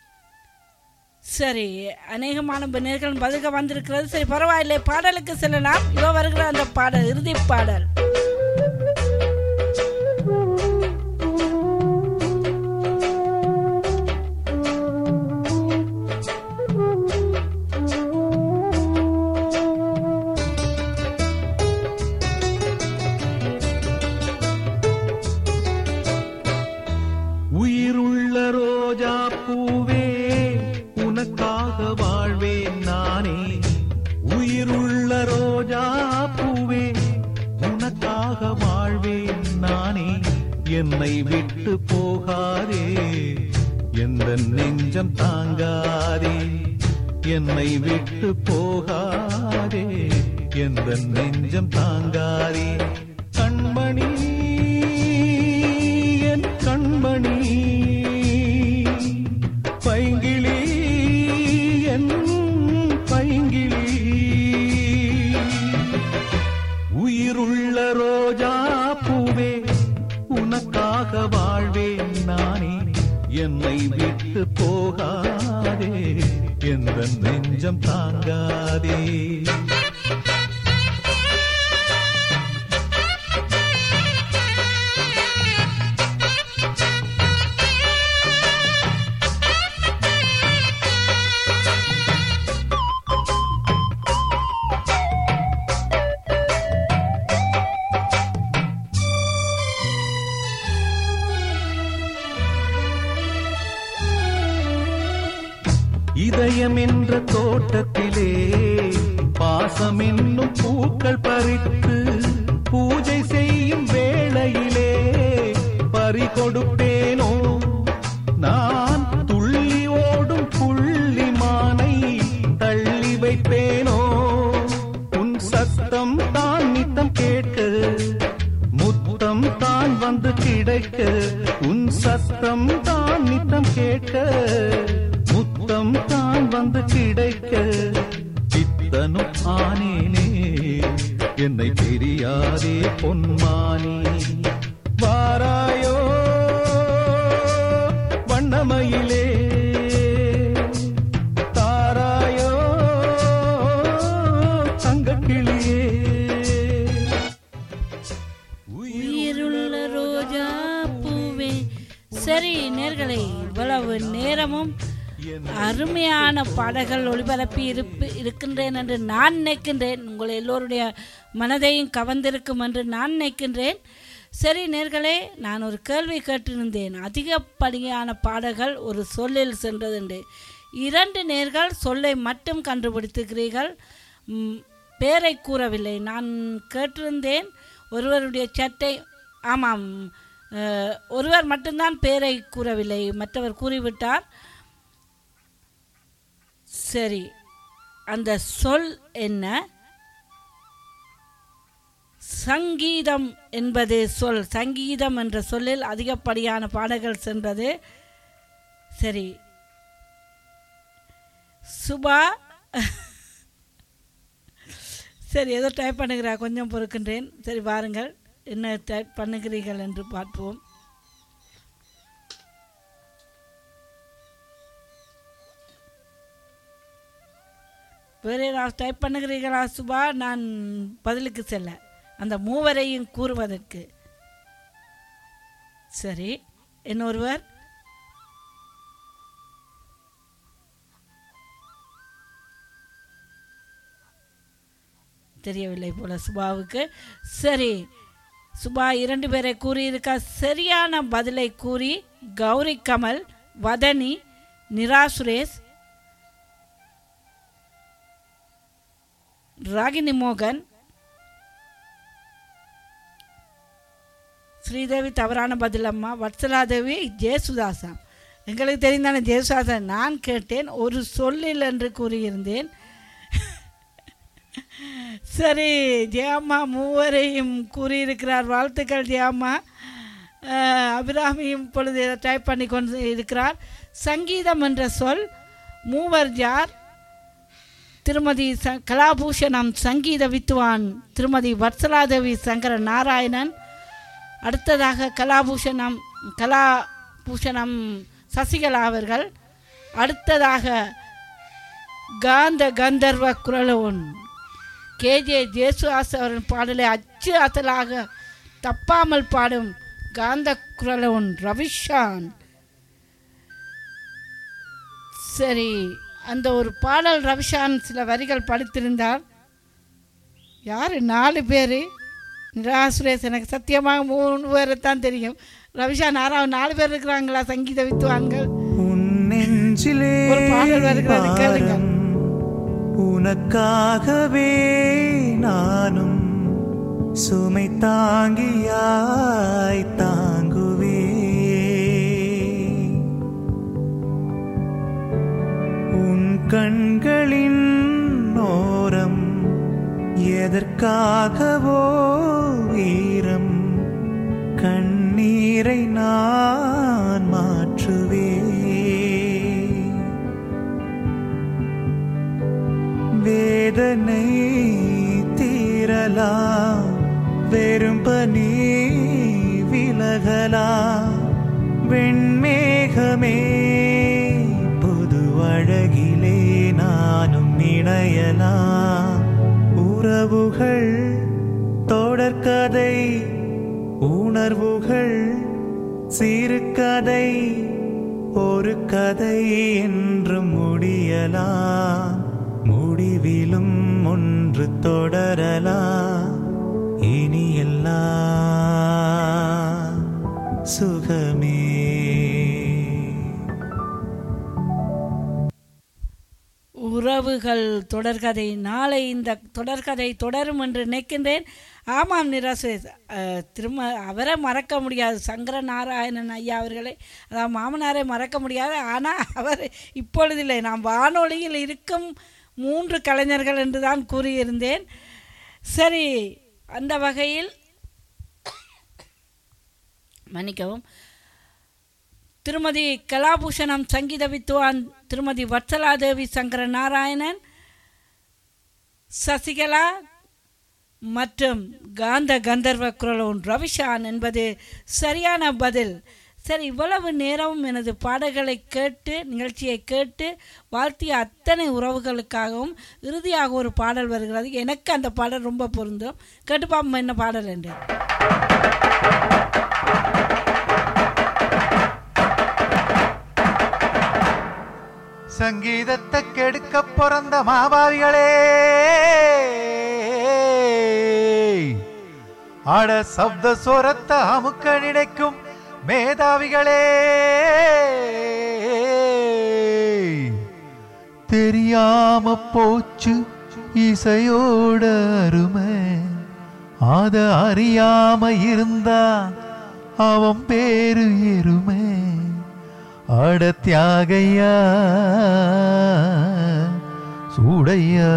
சரி அநேகமான நேர்கள் பதிக வந்திருக்கிறது சரி பரவாயில்லை பாடலுக்கு செல்லலாம் இதோ வருகிற அந்த பாடல் இறுதி பாடல் உயிருள்ள ரோஜா பூவே உனக்காக வாழ்வேன் நானே உயிருள்ள ரோஜா பூவே உனக்காக வாழ்வேன் நானே என்னை விட்டு போகாதே எந்த நெஞ்சம் தாங்காதே என்னை விட்டு போகாதே எந்த நெஞ்சம் தாங்காதே கண்மணி என் கண்மணி பைங்கிளி என் பைங்கிளி உயிருள்ள ரோஜா பூவே உனக்காக வாழ்வேன் நானே என்னை விட்டு போகாதே எந்த நெஞ்சம் தாங்காதே இதயம் என்ற தோட்டத்திலே பாசம் என்னும் பூக்கள் பறித்து பூஜை செய்யும் வேளையிலே பறி கொடுப்பேனோ நான் துள்ளி ஓடும் புள்ளி மானை தள்ளி வைப்பேனோ உன் சத்தம் தான் நித்தம் கேட்க முத்தம் தான் வந்து கிடைக்க உன் சத்தம் தான் நித்தம் கேட்க முத்தம் தான் வந்து கிடைக்க சித்தனும் ஆனேனே என்னை தெரியாதே பொன்மானி வாராயோ வண்ணமயிலே தாராயோ தங்கக்கிளியே உயிருள்ள ரோஜா பூவே சரி நேர்களே இவ்வளவு நேரமும் அருமையான பாடல்கள் ஒளிபரப்பி இருப்பு இருக்கின்றேன் என்று நான் நினைக்கின்றேன் உங்கள் எல்லோருடைய மனதையும் கவர்ந்திருக்கும் என்று நான் நினைக்கின்றேன் சரி நேர்களே நான் ஒரு கேள்வி கேட்டிருந்தேன் அதிகப்படியான பாடல்கள் ஒரு சொல்லில் சென்றதுண்டு இரண்டு நேர்கள் சொல்லை மட்டும் கண்டுபிடித்துக்கிறீர்கள் ம், பேரை கூறவில்லை நான் கேட்டிருந்தேன் ஒருவருடைய சட்டை ஆமாம் அஹ், ஒருவர் மட்டும்தான் பேரை கூறவில்லை மற்றவர் கூறிவிட்டார் சரி அந்த சொல் என்ன சங்கீதம் என்பது சொல் சங்கீதம் என்ற சொல்லில் அதிகப்படியான பாடல்கள் சென்றது சரி சுபா சரி ஏதோ டைப் பண்ணுகிறா கொஞ்சம் பொறுக்கின்றேன் சரி வாருங்கள் என்ன டைப் பண்ணுகிறீர்கள் என்று பார்ப்போம் வேறு ஏதாவது டைப் பண்ணுகிறீர்களா சுபா நான் பதிலுக்கு செல்ல அந்த மூவரையும் கூறுவதற்கு சரி இன்னொருவர் தெரியவில்லை போல சுபாவுக்கு சரி சுபா இரண்டு பேரை கூறியிருக்கா சரியான பதிலை கூறி கௌரி கமல் வதனி நிரா சுரேஷ் ராகினி மோகன் ஸ்ரீதேவி தவறான பதிலம்மா வத்சலாதேவி ஜெயசுதாசா எங்களுக்கு தெரிந்தானே ஜெயசாசன் நான் கேட்டேன் ஒரு சொல்லில் என்று கூறியிருந்தேன் சரி ஜெயம்மா மூவரையும் கூறியிருக்கிறார் வாழ்த்துக்கள் ஜெயம்மா அஹ், அபிராமியும் இப்பொழுது டைப் பண்ணி கொண்டு இருக்கிறார் சங்கீதம் என்ற சொல் மூவர் யார் திருமதி ச கலாபூஷணம் சங்கீத வித்வான் திருமதி வத்சலாதேவி சங்கர நாராயணன் அடுத்ததாக கலாபூஷணம் கலாபூஷணம் சசிகலா அவர்கள் அடுத்ததாக காந்த கந்தர்வ குரலோன் கேஜே ஜேசுதாஸ் அவரின் பாடலை அச்சு அசலாக தப்பாமல் பாடும் காந்த குரலோன் ரவிஷான் சரி அந்த ஒரு பாடல் ரவிஷான் சில வரிகள் படித்திருந்தார் யார் நாலு பேர் நிராசுரேஷ் எனக்கு சத்தியமாக மூணு பேரை தான் தெரியும் ரவிஷான் ஆறாவது நாலு பேர் இருக்கிறாங்களா சங்கீத வித்துவான்கள் உன் நெஞ்சிலே ஒரு பாடல் வருகிறது, கேளுங்க. பாரம். உனக்காகவே நானும் சுமை தாங்கியாய் தாங்குவே உன் கண்களின் ஓரம் எதற்காகவோ வீரம் கண்ணீரை நான் மாற்றுவே வேதனை தீரலாம் வெறும் பனி விலகலாம் வெண்மேகமே புது அழகிலே நானும் இணையலாம் உறவுகள் தொடர்கதை உணர்வுகள் சிறுகதை ஒரு கதை என்றும் முடியலாம் முடிவிலும் ஒன்று தொடரலாம் இனி எல்லாம் சுகமே உறவுகள் தொடர்கதை நாளை இந்த தொடர்கதை தொடரும் என்று நினைக்கின்றேன் ஆமாம் நிராசுரேஷ் அஹ், திரும்ப அவரை மறக்க முடியாது சங்கர நாராயணன் ஐயா அவர்களை அதாவது மாமனாரை மறக்க முடியாது ஆனால் அவர் இப்பொழுதில்லை நாம் வானொலியில் இருக்கும் மூன்று கலைஞர்கள் என்று தான் கூறியிருந்தேன் சரி அந்த வகையில் மன்னிக்கவும் திருமதி கலாபூஷணம் சங்கீத வித்வான் திருமதி வத்சலாதேவி சங்கர நாராயணன் சசிகலா மற்றும் காந்த கந்தர்வ குரலோன் ரவிஷான் என்பது சரியான பதில் சரி இவ்வளவு நேரமும் எனது பாடல்களை கேட்டு நிகழ்ச்சியை கேட்டு வாழ்த்திய அத்தனை உறவுகளுக்காகவும் இறுதியாக ஒரு பாடல் வருகிறது எனக்கு அந்த பாடல் ரொம்ப பொருந்தும் கேட்டு பார்ப்போம் என்ன பாடல் என்று சங்கீதத்தை கெடுக்க பிறந்த மாபாவிகளே ஆட சப்த சொரத்தை அமுக்க நினைக்கும் மேதாவிகளே தெரியாம போச்சு இசையோட அருமை அத அறியாம இருந்தா அவன் பேரு எருமை அட தியாகையா சூடையா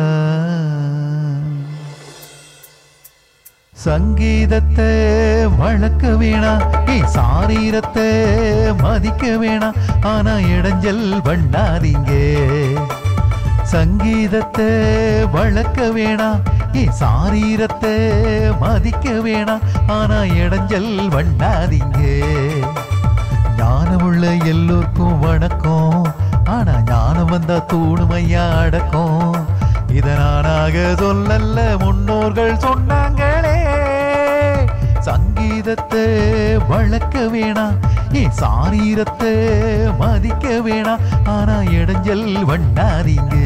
சங்கீதத்தை வளர்க்க வேணாம் ஏ சாரீரத்தை மதிக்க வேணாம் ஆனா இடைஞ்சல் பண்ணாதீங்க சங்கீதத்தை வளர்க்க வேணாம் ஏ சாரீரத்தை மதிக்க வேணாம் ஆனா இடைஞ்சல் பண்ணாதீங்க ஞானமுள்ள எல்லோருக்கும் வணக்கம் ஆனா ஞானம் வந்தா தூணுமையா அடக்கம் இத நானாக சொல்லல்ல முன்னோர்கள் சொன்னாங்களே சங்கீதத்தை வளர்க்க வேணாம் ஏன் சாரீரத்தை மதிக்க வேணாம் ஆனா இடைஞ்சல் பண்ணாதீங்க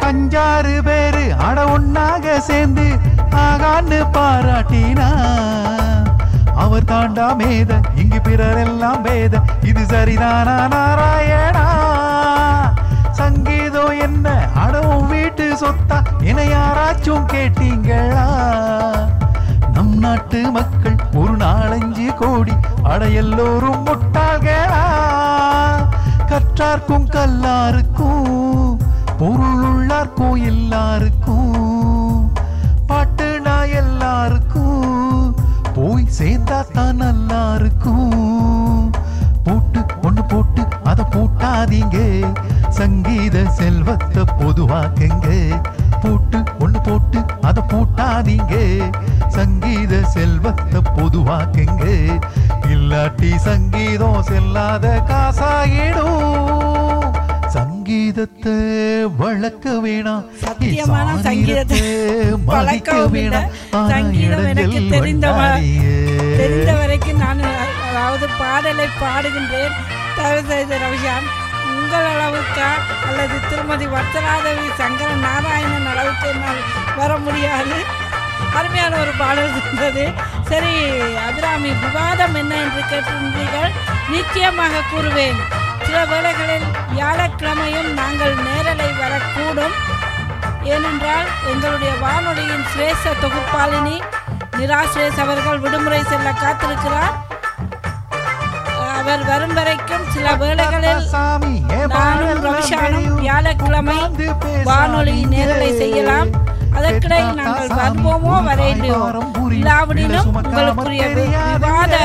அஞ்சாறு பேரு அட ஒன்னாக சேர்ந்து ஆகான்னு பாராட்டினா அவர் தாண்டா மேத இங்கு பிறர் எல்லாம் வேத இது சரிதானா நாராயணா சங்கீதம் என்ன அடவும் வீட்டு சொத்தா என யாராச்சும் கேட்டீங்களா நம் நாட்டு மக்கள் ஒரு நாலஞ்சு கோடி அட எல்லோரும் முட்டாள்களா கற்றார்க்கும் கல்லாருக்கும் பொருள் உள்ளார்க்கும் எல்லாருக்கும் பாட்டுனா எல்லாருக்கும் போய் சேர்ந்தா தான் நல்லா இருக்கும் போட்டு ஒண்ணு போட்டு அத போட்டாதீங்க சங்கீத செல்வத்தை பொதுவாக்குங்க போட்டு ஒண்ணு போட்டு அத போட்டாதீங்க சங்கீத செல்வத்தை பொதுவாக்குங்க இல்லாட்டி சங்கீதம் செல்லாத காசாகிடும் சங்கீதத்தை வளர்க்க வேணாம் சத்தியமான சங்கீதத்தை மதிக்க வளர்க்கவும் இல்லை. வேணாம் ஆனா சங்கீதம் எனக்கு இடைஞ்சல் தெரிந்த வ- வண்ணாடியே. தெரிந்த வரைக்கும் நான் அதாவது பாடலை பாடுகின்றேன் தயவு செய்து ரவிஷான் உங்கள் அளவுக்கா அல்லது திருமதி வர்த்தராதவி சங்கர நாராயணன் அளவுக்கு என்னால் வர முடியாது அருமையான ஒரு பாடல் இருந்தது சரி அபிராமி விவாதம் என்ன என்று கேட்டிருந்தீர்கள் நிச்சயமாக கூறுவேன் சில வேளைகளில் வியாழக்கிழமையும் நாங்கள் நேரலை வரக்கூடும் ஏனென்றால் எங்களுடைய வானொலியின் சிரேஷ்ட தொகுப்பாளினி நிராசிரேஸ் அவர்கள் விடுமுறை செல்ல காத்திருக்கிறார் அவர் வரும் வரைக்கும் சில வேளைகளில் சாமி, ஏன் நானும் பாடெல்லாம் ரவிஷானும் தெரியும். வியாழக்கிழமை உட்கார்ந்து பேசாதீங்க. வானொலி நேரலை செய்யலாம் அதற்கிடையில் கேட்டா நாங்கள் சாமி, வருவோமோ உன் வரையிலையோ தாய்மாரம் புரியும். இல்லாவிடினும் சுமக்காம உங்களுக்குரிய வி- தெரியாதீங்க. விவாத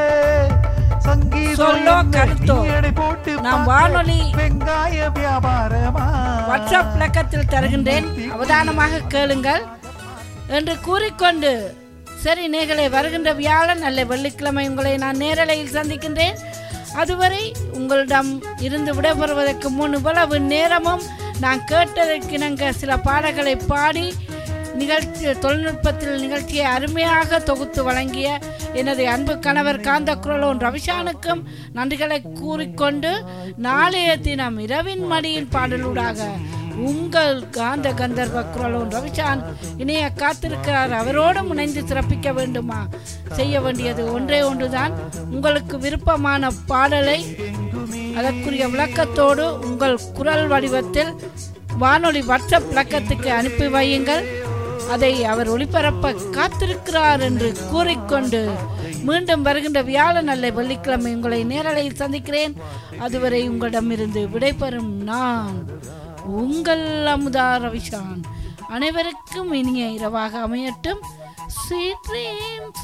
சங்கீதம் சொல்லோ என்ன கருத்தோ நீ எடை போட்டு நாம் பார்க்க வானொலி வெங்காய வியாபாரமா வாட்ஸ்அப் பக்கத்தில் தருகின்றேன் அவதானமாக கேளுங்கள் என்று கூறிக்கொண்டு சரி நேர்களை வருகின்ற வியாழன் அல்ல வெள்ளிக்கிழமை உங்களை நான் நேரலையில் சந்திக்கின்றேன் அதுவரை உங்களிடம் இருந்து விடைபெறுவதற்கு முன் இவ்வளவு நேரமும் நான் கேட்டதற்கிணங்க சில பாடல்களை பாடி நிகழ்ச்சி தொழில்நுட்பத்தில் நிகழ்ச்சியை அருமையாக தொகுத்து வழங்கிய எனது அன்பு கணவர் காந்த குரலோன் ரவிஷானுக்கும் நன்றிகளை கூறிக்கொண்டு நாளைய தினம் இரவின் மடியின் பாடலூடாக உங்கள் காந்த கந்தர்வ குரலோன் ரவிஷான் இணைய காத்திருக்கிறார் அவரோடும் இணைந்து சிறப்பிக்க வேண்டுமா செய்ய வேண்டியது ஒன்றே ஒன்றுதான் உங்களுக்கு விருப்பமான பாடலை அதற்குரிய விளக்கத்தோடு உங்கள் குரல் வடிவத்தில் வானொலி வாட்ஸ்அப் விளக்கத்துக்கு அனுப்பி வையுங்கள் அதை அவர் ஒளிபரப்ப காத்திருக்கிறார் என்று கூறிக்கொண்டு மீண்டும் வருகின்ற வியாழன் அல்ல வெள்ளிக்கிழமை உங்களை நேரலையில் சந்திக்கிறேன் அதுவரை உங்களிடமிருந்து விடைபெறும் நான் உங்கள் அமுதா ரவிஷான் அனைவருக்கும் இனிய இரவாக அமையட்டும் Sweet dreams.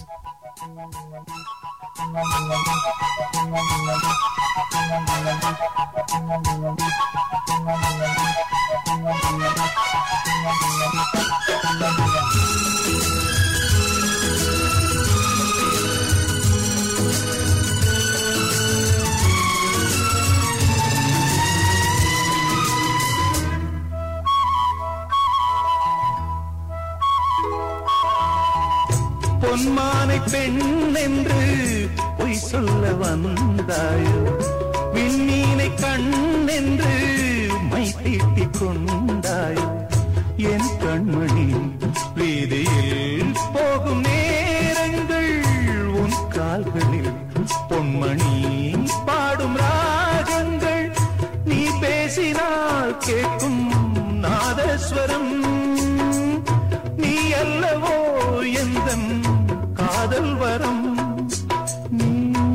பொன்மானை பெண் என்று பொய் சொல்ல வந்தாயோ விண்மீனை கண் என்று மை தீட்டிக் கொண்டாயோ என் கண்மணி வீதியில் போகும் நேரங்கள் உன் கால்களில் பொன்மணி பாடும் ராகங்கள் நீ பேசினால் கேட்கும் நாதஸ்வரம் நீ அல்லவோ எந்த காதல் வரம் நீ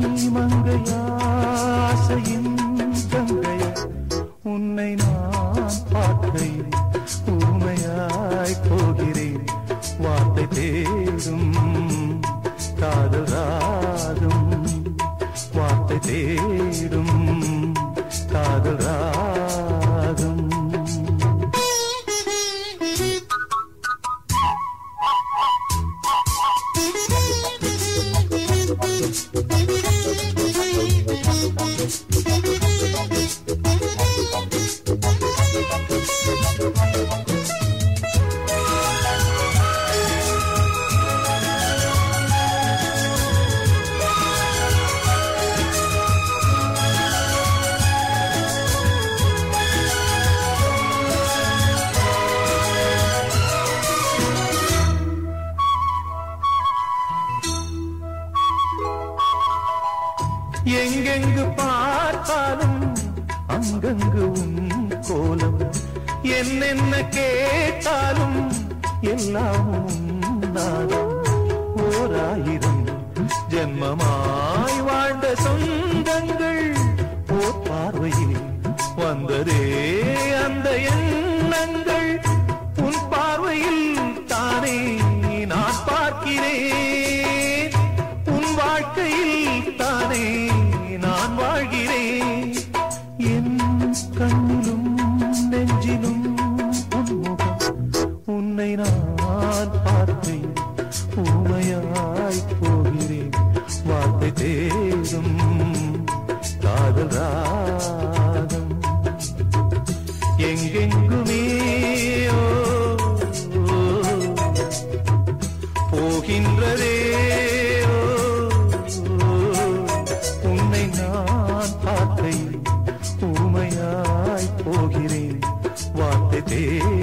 மங்கையாசையின் கங்கை உன்னை நான் பார்க்கையில் ஊமையாய் போகிறேன் வார்த்தை தேடும் காதல் ராகம் வார்த்தை தேடும் காதல் ராகம் Thank you. அங்கங்கு உன் கோலம் என்னென்ன கேட்டாலும் எல்லாமும் நாதம் ஓராயிரம் ஜென்மமாய் வாழ்ந்த சொந்தங்கள் ஓர் பார்வையில் வந்ததே அந்த எண்ணங்கள் உன் பார்வையில் தானே நான் பார்க்கிறேன் உன் வாழ்க்கையில் தானே நான் வாழ்கிறேன் என் கண்ணிலும் நெஞ்சிலும் உன்முகம் உன்னை நான் பார்த்தேன் ஊமையாய் போகிறேன் வார்த்தை தேடும் காதல் ராகம் எங்கெங்குமே ஓ, ஓ, போகின்றதே ஓ, ஓ, உன்னை நான் பார்க்கையில் ஊமையாய் போகிறேன் வார்த்தை தேடும்